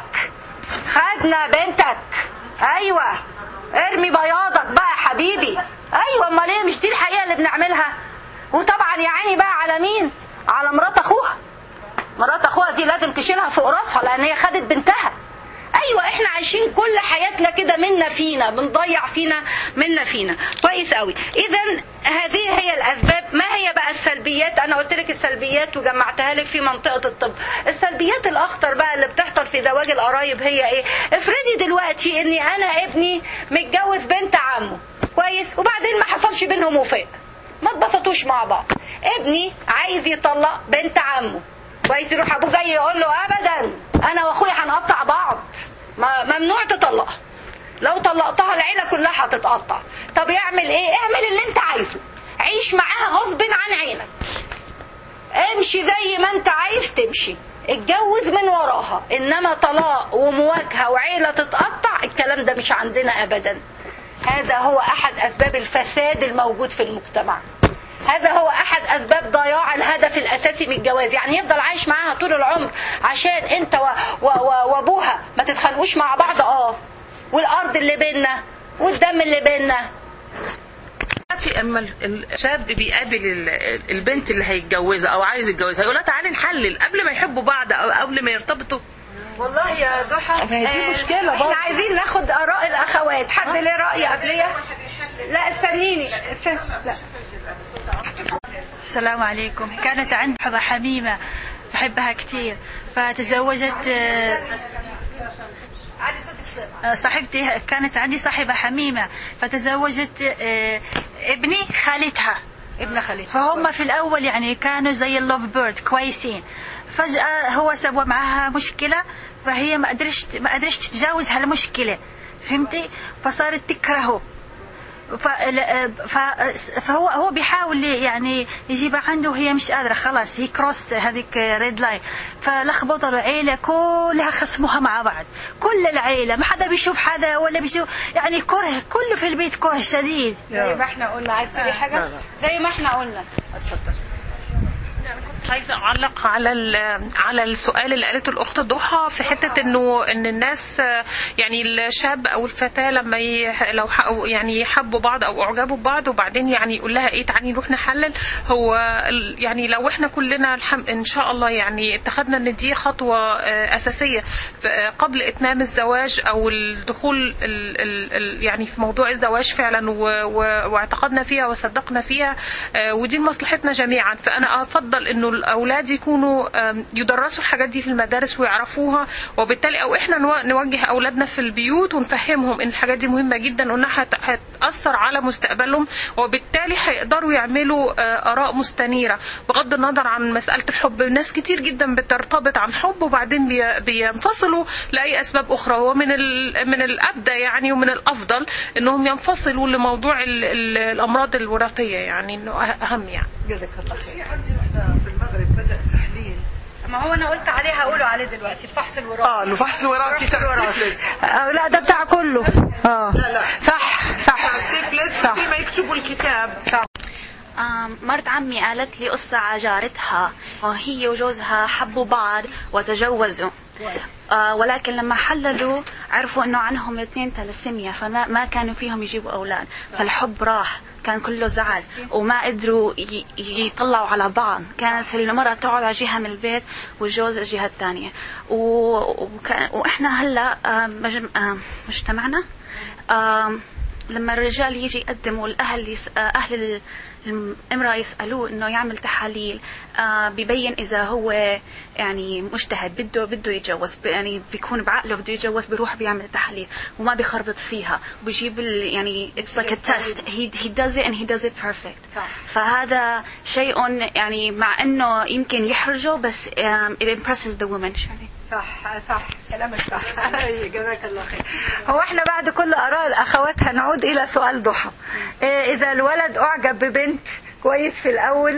خدنا بنتك ايوه ارمي بياضك بقى يا حبيبي ايوه امال ايه مش دي الحقيقه اللي بنعملها وطبعا يا عيني بقى على مين على مرات اخوها مرات اخوها دي لازم تشيلها فوق راسها لان هي خدت بنتها ايوه احنا عايشين كل حياتنا كده منا فينا بنضيع فينا منا فينا كويس قوي اذا هذه هي الاسباب ما هي بقى السلبيات انا قلت لك السلبيات وجمعتها لك في منطقه الطب السلبيات الاخطر بقى اللي بتحصل في زواج القرايب هي ايه افرضي دلوقتي اني انا ابني متجوز بنت عمه كويس وبعدين ما حصلش بينهم وفاق ما اتبسطوش مع بعض ابني عايز يطلق بنت عمه كويس يروح ابوه جاي يقول له ابدا انا واخويا هنقطع بعض ما- ممنوع تطلقها لو طلقتها العيله كلها هتتقطع طب يعمل ايه اعمل اللي انت عايزه عيش معاها غصب عن عينك امشي زي ما انت عايز تمشي اتجوز من وراها انما طلاق ومواجهه وعيله تتقطع الكلام ده مش عندنا ابدا هذا هو احد اسباب الفساد الموجود في المجتمع هذا هو احد اسباب ضياع الهدف الاساسي من الجواز يعني يفضل عايش معاها طول العمر عشان انت و- و- و- وابوها ما تتخانقوش مع بعض اه والارض اللي بينا والدم اللي بينا دلوقتي اما الشاب بيقابل ال- البنت اللي هيتجوزها او عايز يتجوزها يقول لها تعالي نحلل قبل ما يحبوا بعض او قبل ما يرتبطوا والله يا ضحى ما هي دي آه، مشكلة احنا برضه. عايزين ناخد اراء الاخوات حد ليه راي قبليه لا استنيني است- لا السلام عليكم كانت عندي صاحبة حميمة بحبها كثير فتزوجت آه، آه، صاحبتي كانت عندي صاحبة حميمة فتزوجت آه، ابني خالتها ابن خالتي فهم في الأول يعني كانوا زي اللوف بيرد كويسين فجأة هو سوى معها مشكلة فهي ما قدرش ما قدرش تتجاوز هالمشكلة فهمتي فصارت تكرهه ف... ف... فهو هو بيحاول يعني يجيبها عنده وهي مش قادرة خلاص هي كروست هذيك ريد لاين فلخبطوا العيلة كلها خصموها مع بعض كل العيلة ما حدا بيشوف حدا ولا بيشوف يعني كره كله في البيت كره شديد زي ما احنا قلنا عايز تقولي حاجه زي ما احنا قلنا عايزه اعلق على ال- على السؤال اللي قالته الاخت ضحى في حته انه ان الناس آه، يعني الشاب او الفتاه لما ي- لو ح- يعني يحبوا بعض او اعجبوا ببعض وبعدين يعني يقول لها ايه تعالي نروح نحلل هو ال- يعني لو احنا كلنا الحم ان شاء الله يعني اتخذنا ان دي خطوه آه، اساسيه ف- آه، قبل اتمام الزواج او الدخول ال ال ال يعني في موضوع الزواج فعلا و- و- واعتقدنا فيها وصدقنا فيها آه، ودي لمصلحتنا جميعا فانا افضل الافضل انه الاولاد يكونوا آم، يدرسوا الحاجات دي في المدارس ويعرفوها وبالتالي او احنا نو- نوجه اولادنا في البيوت ونفهمهم ان الحاجات دي مهمه جدا وانها هت- هتاثر على مستقبلهم وبالتالي هيقدروا يعملوا آه، اراء مستنيره بغض النظر عن مساله الحب ناس كتير جدا بترتبط عن حب وبعدين بي- بينفصلوا لاي اسباب اخرى ومن ال- من الابدى يعني ومن الافضل انهم ينفصلوا لموضوع ال- ال- الامراض الوراثيه يعني انه أه- اهم يعني جزاك الله خير في عندنا احنا في المغرب بدا تحليل ما هو انا قلت عليه هقوله عليه دلوقتي الفحص الوراثي اه الفحص الوراثي تاع السيفلس آه لا ده بتاع كله اه لا لا صح صح تاع السيفلس صح. قبل ما يكتبوا الكتاب صح آم، مرت عمي قالت لي قصة على جارتها وهي وجوزها حبوا بعض وتجوزوا آه ولكن لما حللوا عرفوا انه عنهم الاثنين ثلاسيميا فما ما كانوا فيهم يجيبوا اولاد فالحب راح كان كله زعل وما قدروا ي- يطلعوا على بعض كانت المرأة تقعد على جهة من البيت والجوز الجهة الثانية و- وكان واحنا هلا آه، مجم- آه، مجتمعنا آم، لما الرجال يجي يقدم والاهل يس... آه، اهل ال- الامراه يسالوه انه يعمل تحاليل آه، ببين اذا هو يعني مجتهد بده بده يتجوز ب- يعني بيكون بعقله بده يتجوز بيروح بيعمل تحاليل وما بيخربط فيها وبيجيب ال- يعني it's like a test he, he does it and he does it perfect صح. فهذا شيء يعني مع انه يمكن يحرجه بس um, it impresses the woman شو يعني صح صح كلامك صح جزاك الله خير هو احنا بعد كل اراء الاخوات هنعود الى سؤال ضحى إيه اذا الولد اعجب ببنت كويس في الاول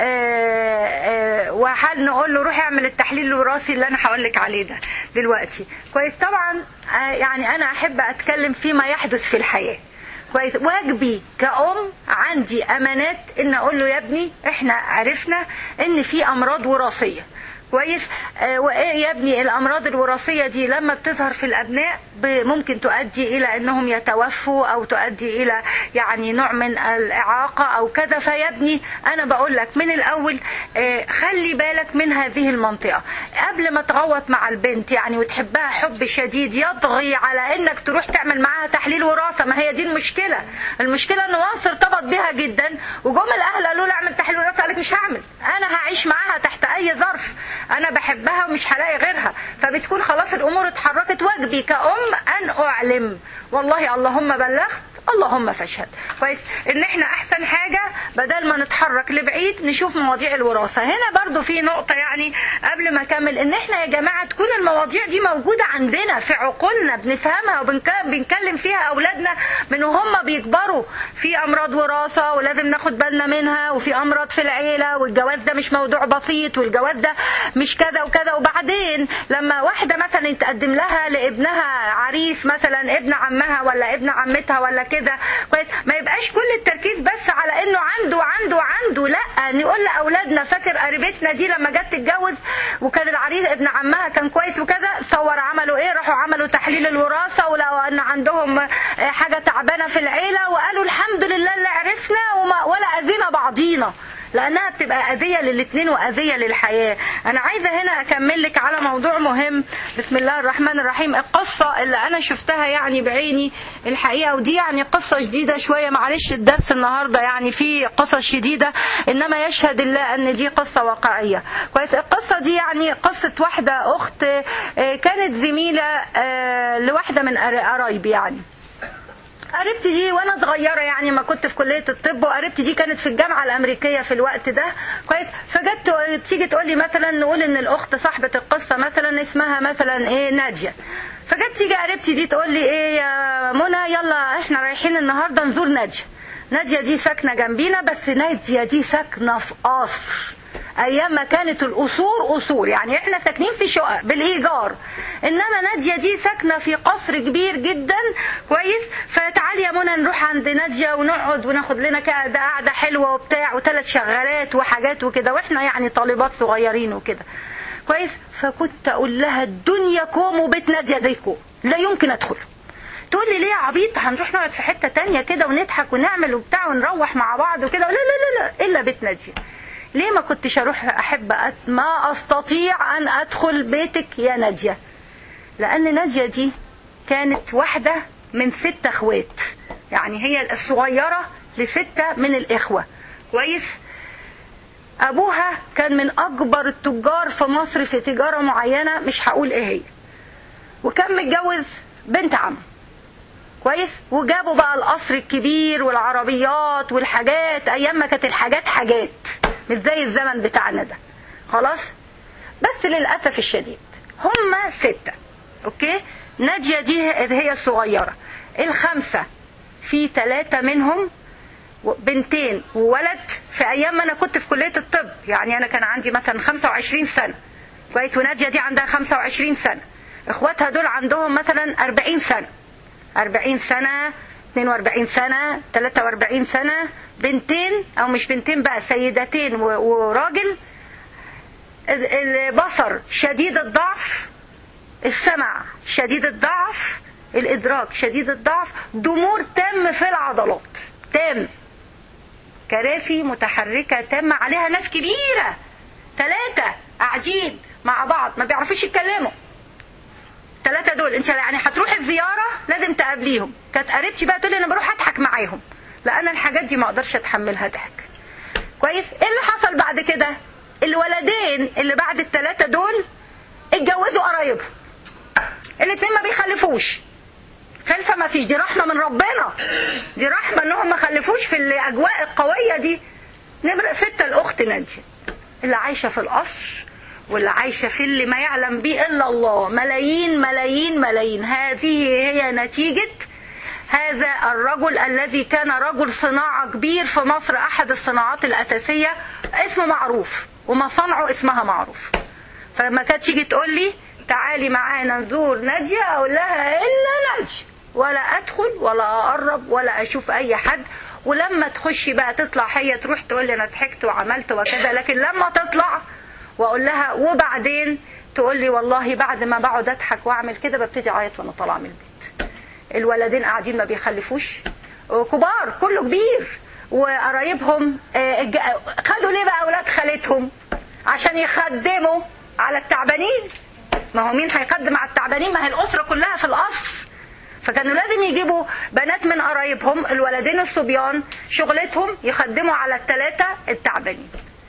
آه، آه، وهل نقول له روح اعمل التحليل الوراثي اللي انا هقول لك عليه ده دلوقتي كويس طبعا آه، يعني انا احب اتكلم فيما يحدث في الحياه كويس واجبي كأم عندي أمانات إن أقول له يا ابني إحنا عرفنا إن في أمراض وراثية كويس آه وايه يا ابني الامراض الوراثيه دي لما بتظهر في الابناء ب- ممكن تؤدي الى انهم يتوفوا او تؤدي الى يعني نوع من الاعاقه او كذا فيا ابني انا بقول لك من الاول آه خلي بالك من هذه المنطقه قبل ما تغوط مع البنت يعني وتحبها حب شديد يطغي على انك تروح تعمل معاها تحليل وراثه ما هي دي المشكله المشكله ان وانس ارتبط بها جدا وجم الاهل قالوا له اعمل تحليل وراثه قالت مش هعمل انا هعيش معاها تحت اي ظرف انا بحبها ومش هلاقي غيرها فبتكون خلاص الامور اتحركت واجبي كأم ان اعلم والله اللهم بلغت اللهم فاشهد كويس ان احنا احسن حاجه بدل ما نتحرك لبعيد نشوف مواضيع الوراثه هنا برضو في نقطه يعني قبل ما اكمل ان احنا يا جماعه تكون المواضيع دي موجوده عندنا في عقولنا بنفهمها وبنكلم فيها اولادنا من وهم بيكبروا في امراض وراثه ولازم ناخد بالنا منها وفي امراض في العيله والجواز ده مش موضوع بسيط والجواز ده مش كذا وكذا وبعدين لما واحده مثلا يتقدم لها لابنها عريس مثلا ابن عمها ولا ابن عمتها ولا كده كويس ما يبقاش كل التركيز بس على انه عنده عنده عنده لا نقول لاولادنا فاكر قريبتنا دي لما جت تتجوز وكان العريس ابن عمها كان كويس وكذا صور عملوا ايه راحوا عملوا تحليل الوراثه ولو ان عندهم آه، حاجه تعبانه في العيله وقالوا الحمد لله اللي عرفنا وما ولا اذينا بعضينا لانها بتبقى اذيه للاثنين واذيه للحياه انا عايزه هنا اكمل لك على موضوع مهم بسم الله الرحمن الرحيم القصه اللي انا شفتها يعني بعيني الحقيقه ودي يعني قصه جديده شويه معلش الدرس النهارده يعني في قصص شديده انما يشهد الله ان دي قصه واقعيه كويس القصه دي يعني قصه واحده اخت آه، كانت زميله آه، لواحده من قرايبي يعني قريبتي دي وانا صغيره يعني ما كنت في كليه الطب وقريبتي دي كانت في الجامعه الامريكيه في الوقت ده كويس فجت تق- تيجي تقول لي مثلا نقول ان الاخت صاحبه القصه مثلا اسمها مثلا ايه ناديه فجت تيجي قريبتي دي تقول لي ايه يا منى يلا احنا رايحين النهارده نزور ناديه ناديه دي ساكنه جنبينا بس ناديه دي ساكنه في قصر ايام ما كانت القصور قصور يعني احنا ساكنين في شقق بالايجار انما ناديه دي ساكنه في قصر كبير جدا كويس فتعالي يا منى نروح عند ناديه ونقعد وناخد لنا كده قعده حلوه وبتاع وثلاث شغالات وحاجات وكده واحنا يعني طالبات صغيرين وكده كويس فكنت اقول لها الدنيا كوم وبيت ناديه دي كوم لا يمكن ادخل تقول لي ليه يا عبيط هنروح نقعد في حته تانية كده ونضحك ونعمل وبتاع ونروح مع بعض وكده لا لا لا لا الا بيت ناديه ليه ما كنتش اروح احب أت... ما استطيع ان ادخل بيتك يا ناديه لان ناديه دي كانت واحده من ست اخوات يعني هي الصغيره لسته من الاخوه كويس ابوها كان من اكبر التجار في مصر في تجاره معينه مش هقول ايه هي وكان متجوز بنت عم كويس وجابوا بقى القصر الكبير والعربيات والحاجات ايام ما كانت الحاجات حاجات مش زي الزمن بتاعنا ده خلاص بس للاسف الشديد هم ستة اوكي نادية دي هي الصغيرة الخمسة في ثلاثة منهم بنتين وولد في ايام ما انا كنت في كلية الطب يعني انا كان عندي مثلا 25 سنة كويس ونادية دي عندها 25 سنة اخواتها دول عندهم مثلا 40 سنة 40 سنة 42 سنة 43 سنة بنتين او مش بنتين بقى سيدتين وراجل البصر شديد الضعف السمع شديد الضعف الادراك شديد الضعف ضمور تام في العضلات تام كراسي متحركة تام عليها ناس كبيرة ثلاثة قاعدين مع بعض ما بيعرفوش يتكلموا الثلاثة دول انت يعني هتروحي الزيارة لازم تقابليهم كانت قريبتي بقى تقول لي انا بروح اضحك معاهم لا انا الحاجات دي ما اقدرش اتحملها ضحك كويس ايه اللي حصل بعد كده الولدين اللي بعد الثلاثة دول اتجوزوا قرايبهم الاثنين ما بيخلفوش خلفة ما فيش دي رحمة من ربنا دي رحمة انهم ما خلفوش في الاجواء القوية دي نمرة ستة الاخت نادية اللي عايشة في القصر واللي عايشة في اللي ما يعلم به إلا الله ملايين ملايين ملايين هذه هي نتيجة هذا الرجل الذي كان رجل صناعة كبير في مصر أحد الصناعات الأساسية اسمه معروف ومصانعه اسمها معروف فما كانت تيجي تقول لي تعالي معانا نزور نادية أقول لها إلا نادية ولا أدخل ولا أقرب ولا أشوف أي حد ولما تخشي بقى تطلع هي تروح تقول لي أنا ضحكت وعملت وكذا لكن لما تطلع واقول لها وبعدين تقول لي والله بعد ما بقعد اضحك واعمل كده ببتدي اعيط وانا طالعه من البيت الولدين قاعدين ما بيخلفوش كبار كله كبير وقرايبهم خدوا ليه بقى اولاد خالتهم عشان يخدموا على التعبانين ما هو مين هيقدم على التعبانين ما هي الاسره كلها في القصر فكانوا لازم يجيبوا بنات من قرايبهم الولدين الصبيان شغلتهم يخدموا على الثلاثه التعبانين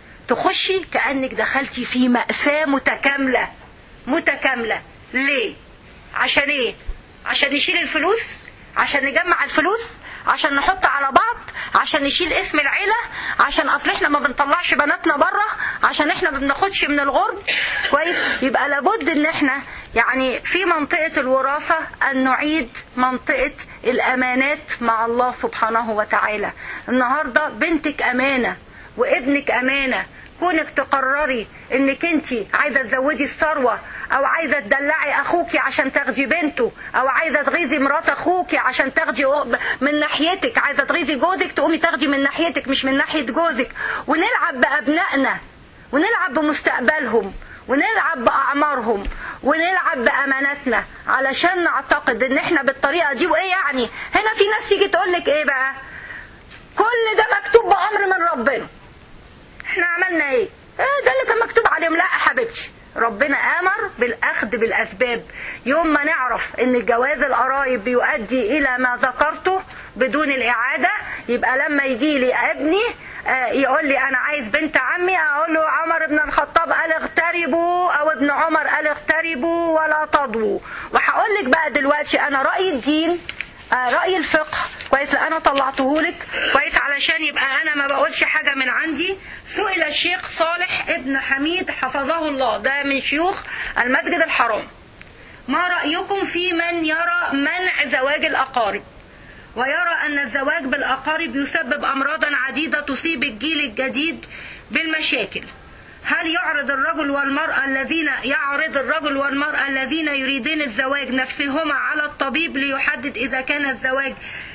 تخشي كأنك دخلتي في مأساة متكاملة متكاملة ليه عشان ايه عشان نشيل الفلوس عشان نجمع الفلوس عشان نحط على بعض عشان نشيل اسم العيلة عشان اصل احنا ما بنطلعش بناتنا بره عشان احنا ما بناخدش من الغرب كويس يبقى لابد ان احنا يعني في منطقة الوراثة ان نعيد منطقة الامانات مع الله سبحانه وتعالى النهاردة بنتك امانة وابنك امانه كونك تقرري انك انت عايزه تزودي الثروه او عايزه تدلعي اخوكي عشان تاخدي بنته او عايزه تغيظي مرات اخوكي عشان تاخدي من ناحيتك عايزه تغيظي جوزك تقومي تاخدي من ناحيتك مش من ناحيه جوزك ونلعب بابنائنا ونلعب بمستقبلهم ونلعب باعمارهم ونلعب باماناتنا علشان نعتقد ان احنا بالطريقه دي وايه يعني هنا في ناس تيجي تقول لك ايه بقى كل ده مكتوب بامر من ربنا احنا عملنا ايه ايه ده اللي كان مكتوب عليهم لا حبيبتي ربنا امر بالاخذ بالاسباب يوم ما نعرف ان جواز القرايب بيؤدي الى ما ذكرته بدون الاعاده يبقى لما يجي لي ابني يقول لي انا عايز بنت عمي اقول له عمر بن الخطاب قال اغتربوا او ابن عمر قال اغتربوا ولا تضووا وهقول لك بقى دلوقتي انا راي الدين رأي الفقه كويس انا طلعته لك كويس علشان يبقى انا ما بقولش حاجة من عندي سئل الشيخ صالح ابن حميد حفظه الله ده من شيوخ المسجد الحرام ما رأيكم في من يرى منع زواج الأقارب ويرى أن الزواج بالأقارب يسبب أمراضا عديدة تصيب الجيل الجديد بالمشاكل هل يعرض الرجل والمرأة الذين يعرض الرجل والمرأة الذين يريدين الزواج نفسهما على الطبيب ليحدد إذا كان الزواج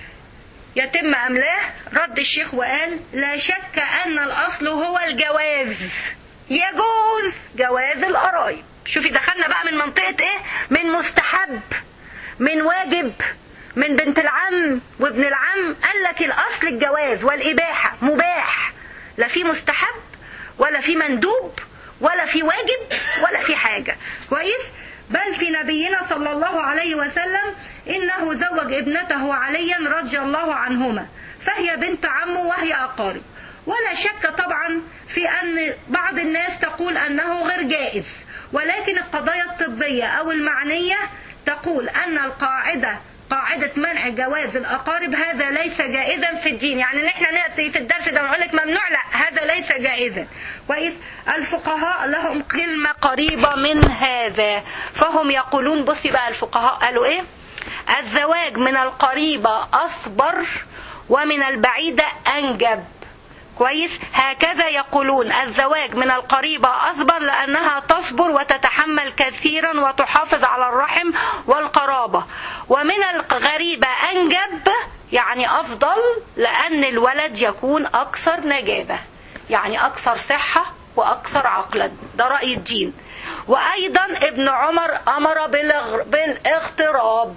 يتم أم لا رد الشيخ وقال لا شك أن الأصل هو الجواز يجوز جواز القرايب شوفي دخلنا بقى من منطقة ايه من مستحب من واجب من بنت العم وابن العم قال لك الأصل الجواز والإباحة مباح لا في مستحب ولا في مندوب ولا في واجب ولا في حاجة كويس بل في نبينا صلى الله عليه وسلم إنه زوج ابنته عليا رضي الله عنهما فهي بنت عمه وهي أقارب ولا شك طبعا في أن بعض الناس تقول أنه غير جائز ولكن القضايا الطبية أو المعنية تقول أن القاعدة قاعدة منع جواز الأقارب هذا ليس جائزا في الدين يعني نحن نأتي في الدرس ده ونقول لك ممنوع لا هذا ليس جائزا كويس الفقهاء لهم كلمة قريبة من هذا فهم يقولون بصي بقى الفقهاء قالوا ايه الزواج من القريبة أصبر ومن البعيدة أنجب كويس هكذا يقولون الزواج من القريبة أصبر لأنها تصبر وتتحمل كثيرا وتحافظ على الرحم والقرابة ومن الغريبة أنجب يعني أفضل لأن الولد يكون أكثر نجابة يعني أكثر صحة وأكثر عقلا ده رأي الدين وأيضا ابن عمر أمر بالاغ- بالاغتراب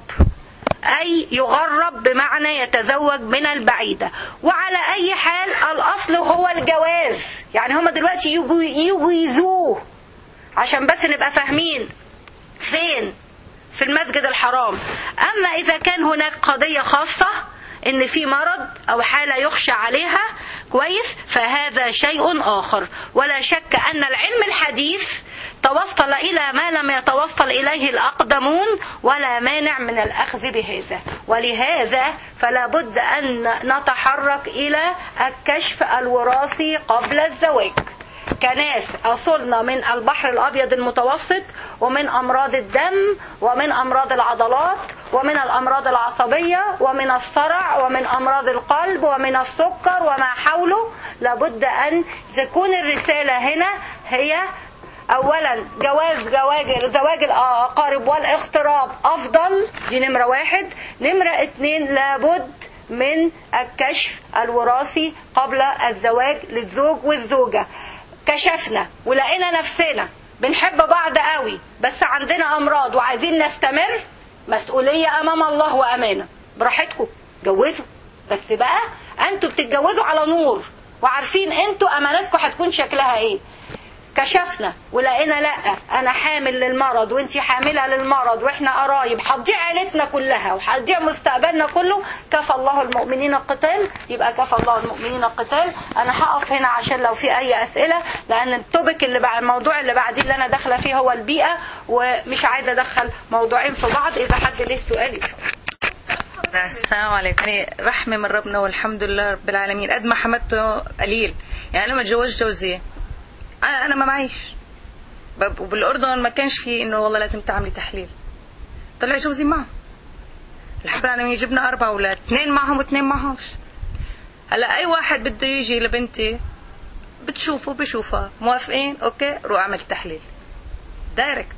أي يغرب بمعنى يتزوج من البعيدة وعلى أي حال الأصل هو الجواز يعني هما دلوقتي يجو- يجوزوه عشان بس نبقى فاهمين فين في المسجد الحرام أما إذا كان هناك قضية خاصة إن في مرض أو حالة يخشى عليها كويس فهذا شيء آخر ولا شك أن العلم الحديث توصل إلى ما لم يتوصل إليه الأقدمون ولا مانع من الأخذ بهذا ولهذا فلا بد أن نتحرك إلى الكشف الوراثي قبل الزواج كناس أصلنا من البحر الأبيض المتوسط ومن أمراض الدم ومن أمراض العضلات ومن الأمراض العصبية ومن الصرع ومن أمراض القلب ومن السكر وما حوله لابد أن تكون الرسالة هنا هي اولا جواز زواج زواج الاقارب والاغتراب افضل دي نمره واحد نمره اتنين لابد من الكشف الوراثي قبل الزواج للزوج والزوجه كشفنا ولقينا نفسنا بنحب بعض قوي بس عندنا امراض وعايزين نستمر مسؤوليه امام الله وامانه براحتكم جوزوا بس بقى انتوا بتتجوزوا على نور وعارفين انتوا اماناتكم هتكون شكلها ايه كشفنا ولقينا لا انا حامل للمرض وانتي حامله للمرض واحنا قرايب هتضيع عيلتنا كلها وهتضيع مستقبلنا كله كفى الله المؤمنين القتال يبقى كفى الله المؤمنين القتال انا هقف هنا عشان لو في اي اسئله لان التوبك اللي بعد الموضوع اللي بعديه اللي انا داخله فيه هو البيئه ومش عايزه ادخل موضوعين في بعض اذا حد ليه سؤال يسأل. السلام عليكم يعني رحمة من ربنا والحمد لله رب العالمين قد ما حمدته قليل يعني أنا لما اتجوزت جوزي أنا أنا ما معيش ب- وبالأردن ما كانش في إنه والله لازم تعملي تحليل طلع جوزي معه الحمد لله العالمين جبنا أربع أولاد اثنين معهم واثنين معهمش هلا أي واحد بده يجي لبنتي بتشوفه بشوفها موافقين أوكي روح أعمل تحليل دايركت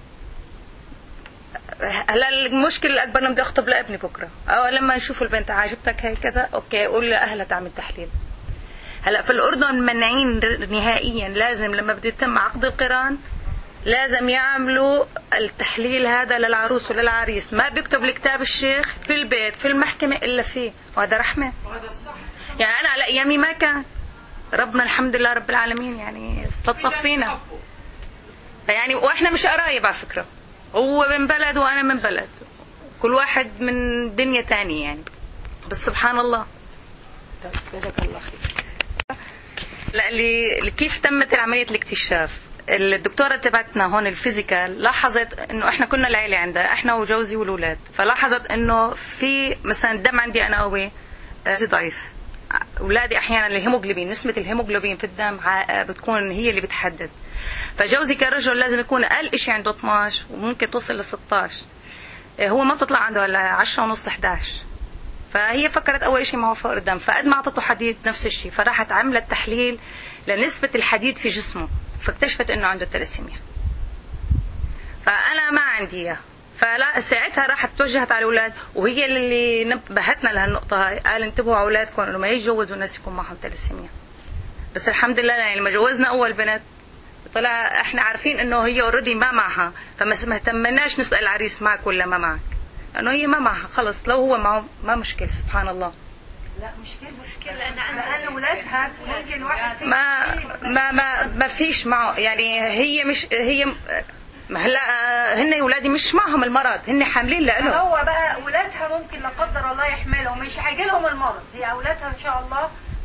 هلا المشكله الاكبر لما بدي اخطب لابني بكره او لما يشوفوا البنت عاجبتك هي كذا اوكي قول لاهلها تعمل تحليل هلا في الاردن منعين نهائيا لازم لما بده يتم عقد القران لازم يعملوا التحليل هذا للعروس وللعريس ما بيكتب لكتاب الشيخ في البيت في المحكمة إلا فيه وهذا رحمة يعني أنا على أيامي ما كان ربنا الحمد لله رب العالمين يعني استلطف فينا يعني واحنا مش قرايب على فكرة هو من بلد وانا من بلد كل واحد من دنيا تانية يعني بس سبحان الله جزاك الله خير لا اللي كيف تمت عملية الاكتشاف الدكتورة تبعتنا هون الفيزيكال لاحظت انه احنا كنا العيلة عندها احنا وجوزي والولاد فلاحظت انه في مثلا الدم عندي انا قوي آه، ضعيف اولادي احيانا الهيموجلوبين نسبة الهيموجلوبين في الدم ع- بتكون هي اللي بتحدد فجوزي كرجل لازم يكون اقل شيء عنده 12 وممكن توصل ل 16 آه، هو ما بتطلع عنده الا 10 ونص 11 فهي فكرت اول شيء معه فقر دم فقد ما اعطته حديد نفس الشيء فراحت عملت تحليل لنسبة الحديد في جسمه فاكتشفت انه عنده تلاسيميا فانا ما عندي اياه فلا ساعتها راحت توجهت على الاولاد وهي اللي نبهتنا لهالنقطه هاي قال انتبهوا على اولادكم انه ما يتجوزوا الناس يكون معهم تلاسيميا بس الحمد لله يعني لما جوزنا اول بنت طلع احنا عارفين انه هي اوريدي ما معها فما ما اهتمناش نسال العريس معك ولا ما معك لانه هي ما معها خلص لو هو معه ما مشكله سبحان الله لا مش في مشكله لان لان ولادها ممكن واحد فيهم ما ما ما ما فيش معه يعني هي مش هي ما هلا هن اولادي مش معهم المرض هن حاملين لإله هو بقى ولادها ممكن لا قدر الله يحملهم مش هيجي لهم المرض هي اولادها ان شاء الله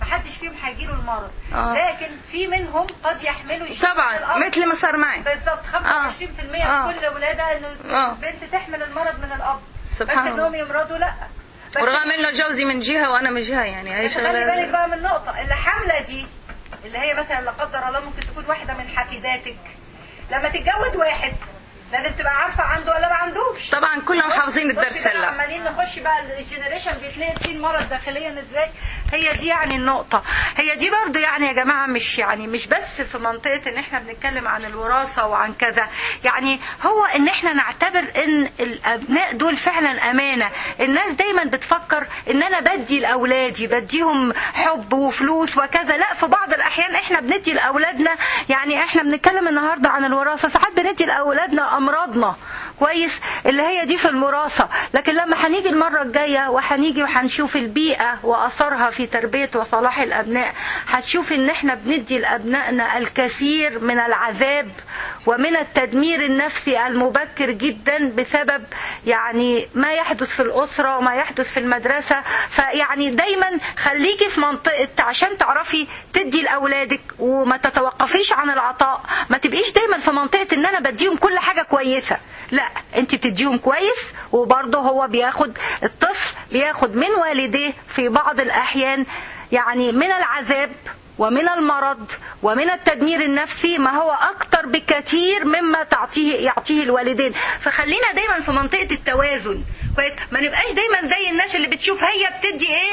محدش فيهم هيجيله المرض آه. لكن في منهم قد يحملوا الشيء من طبعا الأب. مثل ما صار معي بالظبط 25% آه. من كل ولاده انه آه. البنت تحمل المرض من الاب سبحان بس انهم يمرضوا لا بس ورغم انه جوزي من جهه وانا من جهه يعني هي بس خلي بالك شغله بقى من نقطة اللي حاملة دي اللي هي مثلا لا قدر الله ممكن تكون واحدة من حفيداتك لما تتجوز واحد لازم تبقى عارفة عنده ولا ما عندوش طبعا كلهم حافظين بصي الدرس بقى هلا عمالين نخش بقى الجنريشن بيتنقل فيه المرض داخليا ازاي هي دي يعني النقطة هي دي برضو يعني يا جماعة مش يعني مش بس في منطقة ان احنا بنتكلم عن الوراثة وعن كذا يعني هو ان احنا نعتبر ان الابناء دول فعلا امانة الناس دايما بتفكر ان انا بدي لاولادي بديهم حب وفلوس وكذا لا في بعض الاحيان احنا بندي لاولادنا يعني احنا بنتكلم النهارده عن الوراثة ساعات بندي لاولادنا امراضنا كويس اللي هي دي في الوراثة لكن لما هنيجي المرة الجاية وهنيجي وهنشوف البيئة وأثرها في تربية وصلاح الأبناء هتشوف إن إحنا بندي لأبنائنا الكثير من العذاب ومن التدمير النفسي المبكر جدا بسبب يعني ما يحدث في الأسرة وما يحدث في المدرسة فيعني دايما خليكي في منطقة عشان تعرفي تدي لأولادك وما تتوقفيش عن العطاء ما تبقيش دايما في منطقة إن أنا بديهم كل حاجة كويسة لا انت بتديهم كويس وبرضه هو بياخد الطفل بياخد من والديه في بعض الأحيان يعني من العذاب ومن المرض ومن التدمير النفسي ما هو أكتر بكثير مما تعطيه يعطيه الوالدين فخلينا دايما في منطقة التوازن كويس ما نبقاش دايما زي الناس اللي بتشوف هي بتدي ايه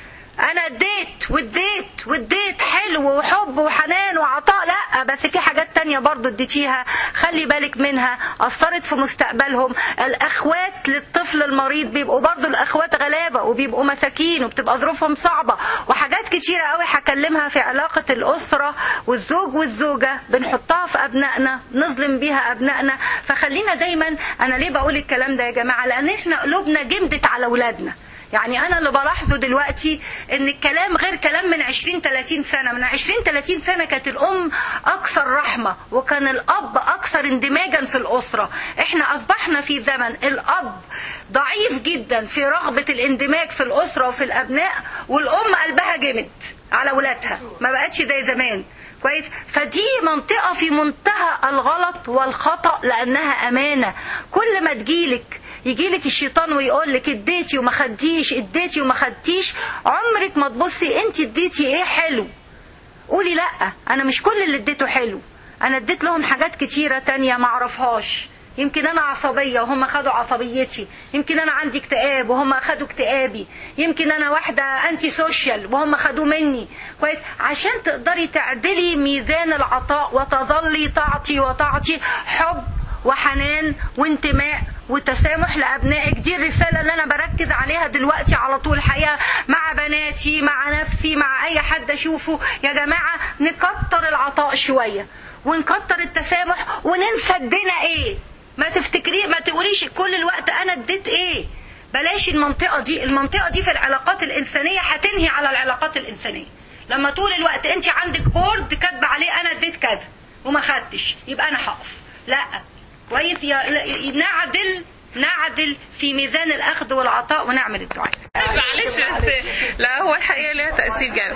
انا اديت واديت واديت حلو وحب وحنان وعطاء لا بس في حاجات تانية برضو اديتيها خلي بالك منها اثرت في مستقبلهم الاخوات للطفل المريض بيبقوا برضو الاخوات غلابة وبيبقوا مساكين وبتبقى ظروفهم صعبة وحاجات كتيرة قوي هكلمها في علاقة الاسرة والزوج والزوجة بنحطها في ابنائنا نظلم بيها ابنائنا فخلينا دايما انا ليه بقول الكلام ده يا جماعة لان احنا قلوبنا جمدت على اولادنا يعني انا اللي بلاحظه دلوقتي ان الكلام غير كلام من 20 30 سنه من 20 30 سنه كانت الام اكثر رحمه وكان الاب اكثر اندماجا في الاسره احنا اصبحنا في زمن الاب ضعيف جدا في رغبه الاندماج في الاسره وفي الابناء والام قلبها جمد على ولادها ما بقتش زي زمان كويس فدي منطقه في منتهى الغلط والخطا لانها امانه كل ما تجيلك يجيلك الشيطان ويقول لك اديتي وما خدتيش اديتي وما خدتيش عمرك ما تبصي انت اديتي ايه حلو قولي لا انا مش كل اللي اديته حلو انا اديت لهم حاجات كتيرة تانية ما اعرفهاش يمكن انا عصبية وهم خدوا عصبيتي يمكن انا عندي اكتئاب وهم خدوا اكتئابي يمكن انا واحدة انتي سوشيال وهم خدوه مني كويس عشان تقدري تعدلي ميزان العطاء وتظلي تعطي وتعطي حب وحنان وانتماء وتسامح لابنائك دي الرساله اللي انا بركز عليها دلوقتي على طول الحقيقه مع بناتي مع نفسي مع اي حد اشوفه يا جماعه نكتر العطاء شويه ونكتر التسامح وننسى ادينا ايه ما تفتكري ما تقوليش كل الوقت انا اديت ايه بلاش المنطقه دي المنطقه دي في العلاقات الانسانيه هتنهي على العلاقات الانسانيه لما طول الوقت انت عندك بورد كاتبه عليه انا اديت كذا وما خدتش يبقى انا هقف لا كويس يا- نعدل نعدل في ميزان الاخذ والعطاء ونعمل الدعاء معلش بس لا هو الحقيقه ليها تاثير جامد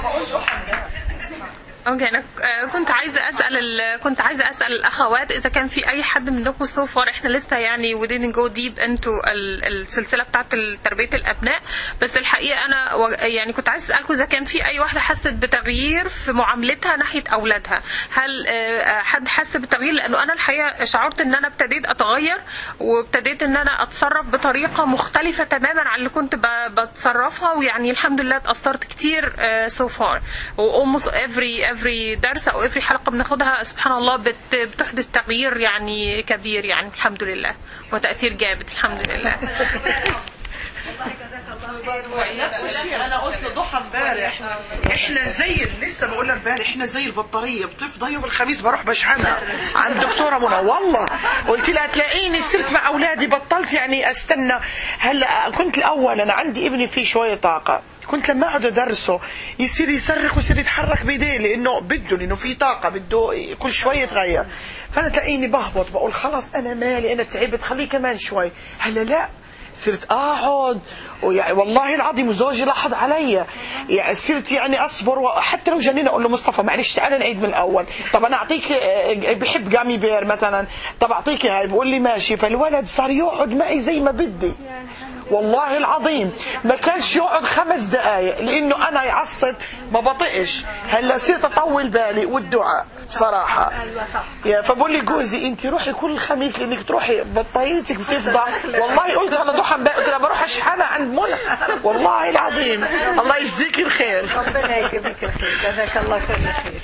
اوكي انا آه، كنت عايزه اسال ال- كنت عايزه اسال الاخوات اذا كان في اي حد منكم سو فار احنا لسه يعني we didn't go deep into ال- السلسله بتاعه تربيه الابناء بس الحقيقه انا و- يعني كنت عايزه اسالكم اذا كان في اي واحده حست بتغيير في معاملتها ناحيه اولادها هل آه، حد حس بتغيير لانه انا الحقيقه شعرت ان انا ابتديت اتغير وابتديت ان انا اتصرف بطريقه مختلفه تماما عن اللي كنت ب- بتصرفها ويعني الحمد لله اتاثرت كتير سو فار almost every every درس او every حلقه بناخدها سبحان الله بت بتحدث تغيير يعني كبير يعني الحمد لله وتاثير جامد الحمد لله نفس الشيء انا قلت لضحى امبارح احنا زي لسه بقول لها امبارح احنا زي البطاريه بتفضى يوم الخميس بروح بشحنها عند دكتوره منى والله قلت لها تلاقيني صرت مع اولادي بطلت يعني استنى هلا كنت الاول انا عندي ابني فيه شويه طاقه كنت لما اقعد ادرسه يصير يصرخ ويصير يتحرك بايديه لانه بده لانه في طاقه بده كل شويه يتغير فانا تلاقيني بهبط بقول خلص انا مالي انا تعبت خليه كمان شوي هلا لا صرت اقعد ويعني والله العظيم وزوجي لاحظ علي يعني صرت يعني اصبر وحتى لو جنيني اقول له مصطفى معلش تعال نعيد من الاول طب انا اعطيك آه، بحب جامي بير مثلا طب اعطيك هاي بقول لي ماشي فالولد صار يقعد معي زي ما بدي والله العظيم ما كانش يقعد خمس دقائق لانه انا يعصب ما بطئش هلا صرت اطول بالي والدعاء بصراحه يا فبقول لي جوزي انت روحي كل خميس لانك تروحي بطاريتك بتفضى والله قلت انا ضحى امبارح قلت لها بروح اشحنها عند منى والله العظيم الله يجزيك الخير ربنا يجزيك الخير جزاك الله كل خير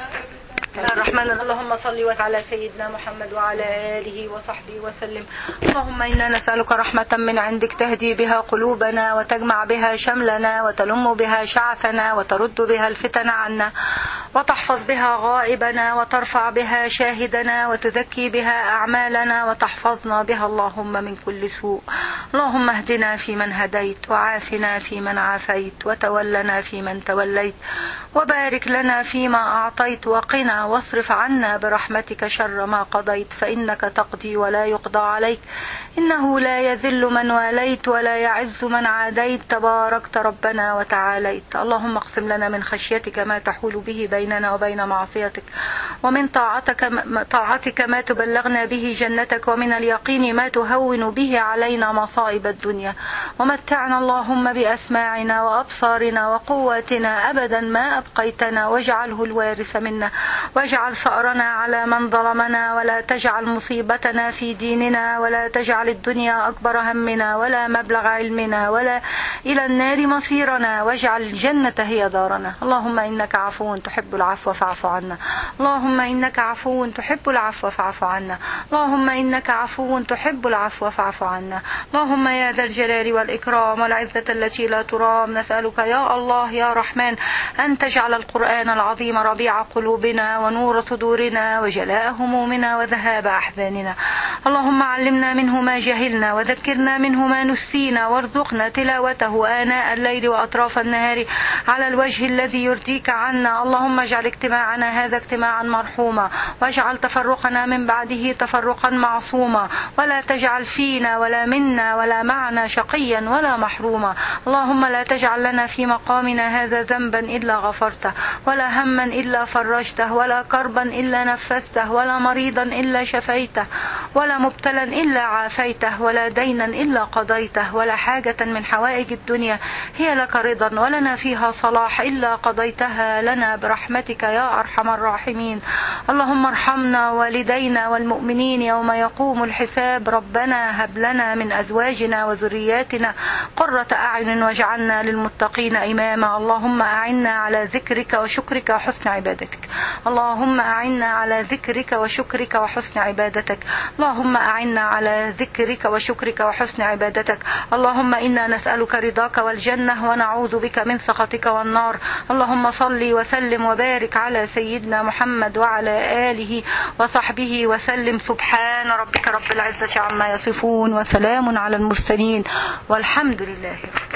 بسم الله الرحمن الرحيم اللهم صل وعلى سيدنا محمد وعلى آله وصحبه وسلم اللهم إنا نسألك رحمة من عندك تهدي بها قلوبنا وتجمع بها شملنا وتلم بها شعثنا وترد بها الفتن عنا وتحفظ بها غائبنا وترفع بها شاهدنا وتزكي بها أعمالنا وتحفظنا بها اللهم من كل سوء اللهم اهدنا فيمن هديت وعافنا فيمن عافيت وتولنا فيمن توليت وبارك لنا فيما أعطيت وقنا واصرف عنا برحمتك شر ما قضيت فإنك تقضي ولا يقضى عليك إنه لا يذل من واليت ولا يعز من عاديت تباركت ربنا وتعاليت اللهم اقسم لنا من خشيتك ما تحول به بيننا وبين معصيتك ومن طاعتك طاعتك ما تبلغنا به جنتك ومن اليقين ما تهون به علينا مصائب الدنيا ومتعنا اللهم بأسماعنا وأبصارنا وقواتنا أبدا ما أبقيتنا واجعله الوارث منا واجعل ثأرنا على من ظلمنا ولا تجعل مصيبتنا في ديننا ولا تجعل الدنيا أكبر همنا ولا مبلغ علمنا ولا إلى النار مصيرنا واجعل الجنة هي دارنا اللهم إنك عفو تحب العفو فاعف عنا اللهم إنك عفو تحب العفو فاعف عنا اللهم إنك عفو تحب العفو فاعف عنا اللهم يا ذا الجلال والإكرام والعزة التي لا ترام نسألك يا الله يا رحمن أن تجعل القرآن العظيم ربيع قلوبنا ونور صدورنا وجلاء همومنا وذهاب أحزاننا اللهم علمنا منه ما جهلنا وذكرنا منه ما نسينا وارزقنا تلاوته آناء الليل وأطراف النهار على الوجه الذي يرضيك عنا اللهم اجعل اجتماعنا هذا اجتماعا مرحوما واجعل تفرقنا من بعده تفرقا معصوما ولا تجعل فينا ولا منا ولا معنا شقيا ولا محروما اللهم لا تجعل لنا في مقامنا هذا ذنبا إلا غفرته ولا هما إلا فرجته ولا كربا إلا نفسته ولا مريضا إلا شفيته ولا مبتلا إلا عافيته ولا دينا إلا قضيته ولا حاجة من حوائج الدنيا هي لك رضا ولنا فيها صلاح إلا قضيتها لنا برحمتك يا أرحم الراحمين اللهم ارحمنا والدينا والمؤمنين يوم يقوم الحساب ربنا هب لنا من أزواجنا وذرياتنا قرة أعين واجعلنا للمتقين إماما اللهم أعنا على ذكرك وشكرك وحسن عبادتك اللهم أعنا على ذكرك وشكرك وحسن عبادتك اللهم أعنا على ذكرك وشكرك وحسن عبادتك اللهم إنا نسألك رضاك والجنة ونعوذ بك من سخطك والنار اللهم صل وسلم وبارك على سيدنا محمد وعلى آله وصحبه وسلم سبحان ربك رب العزة عما يصفون وسلام على المرسلين والحمد لله رب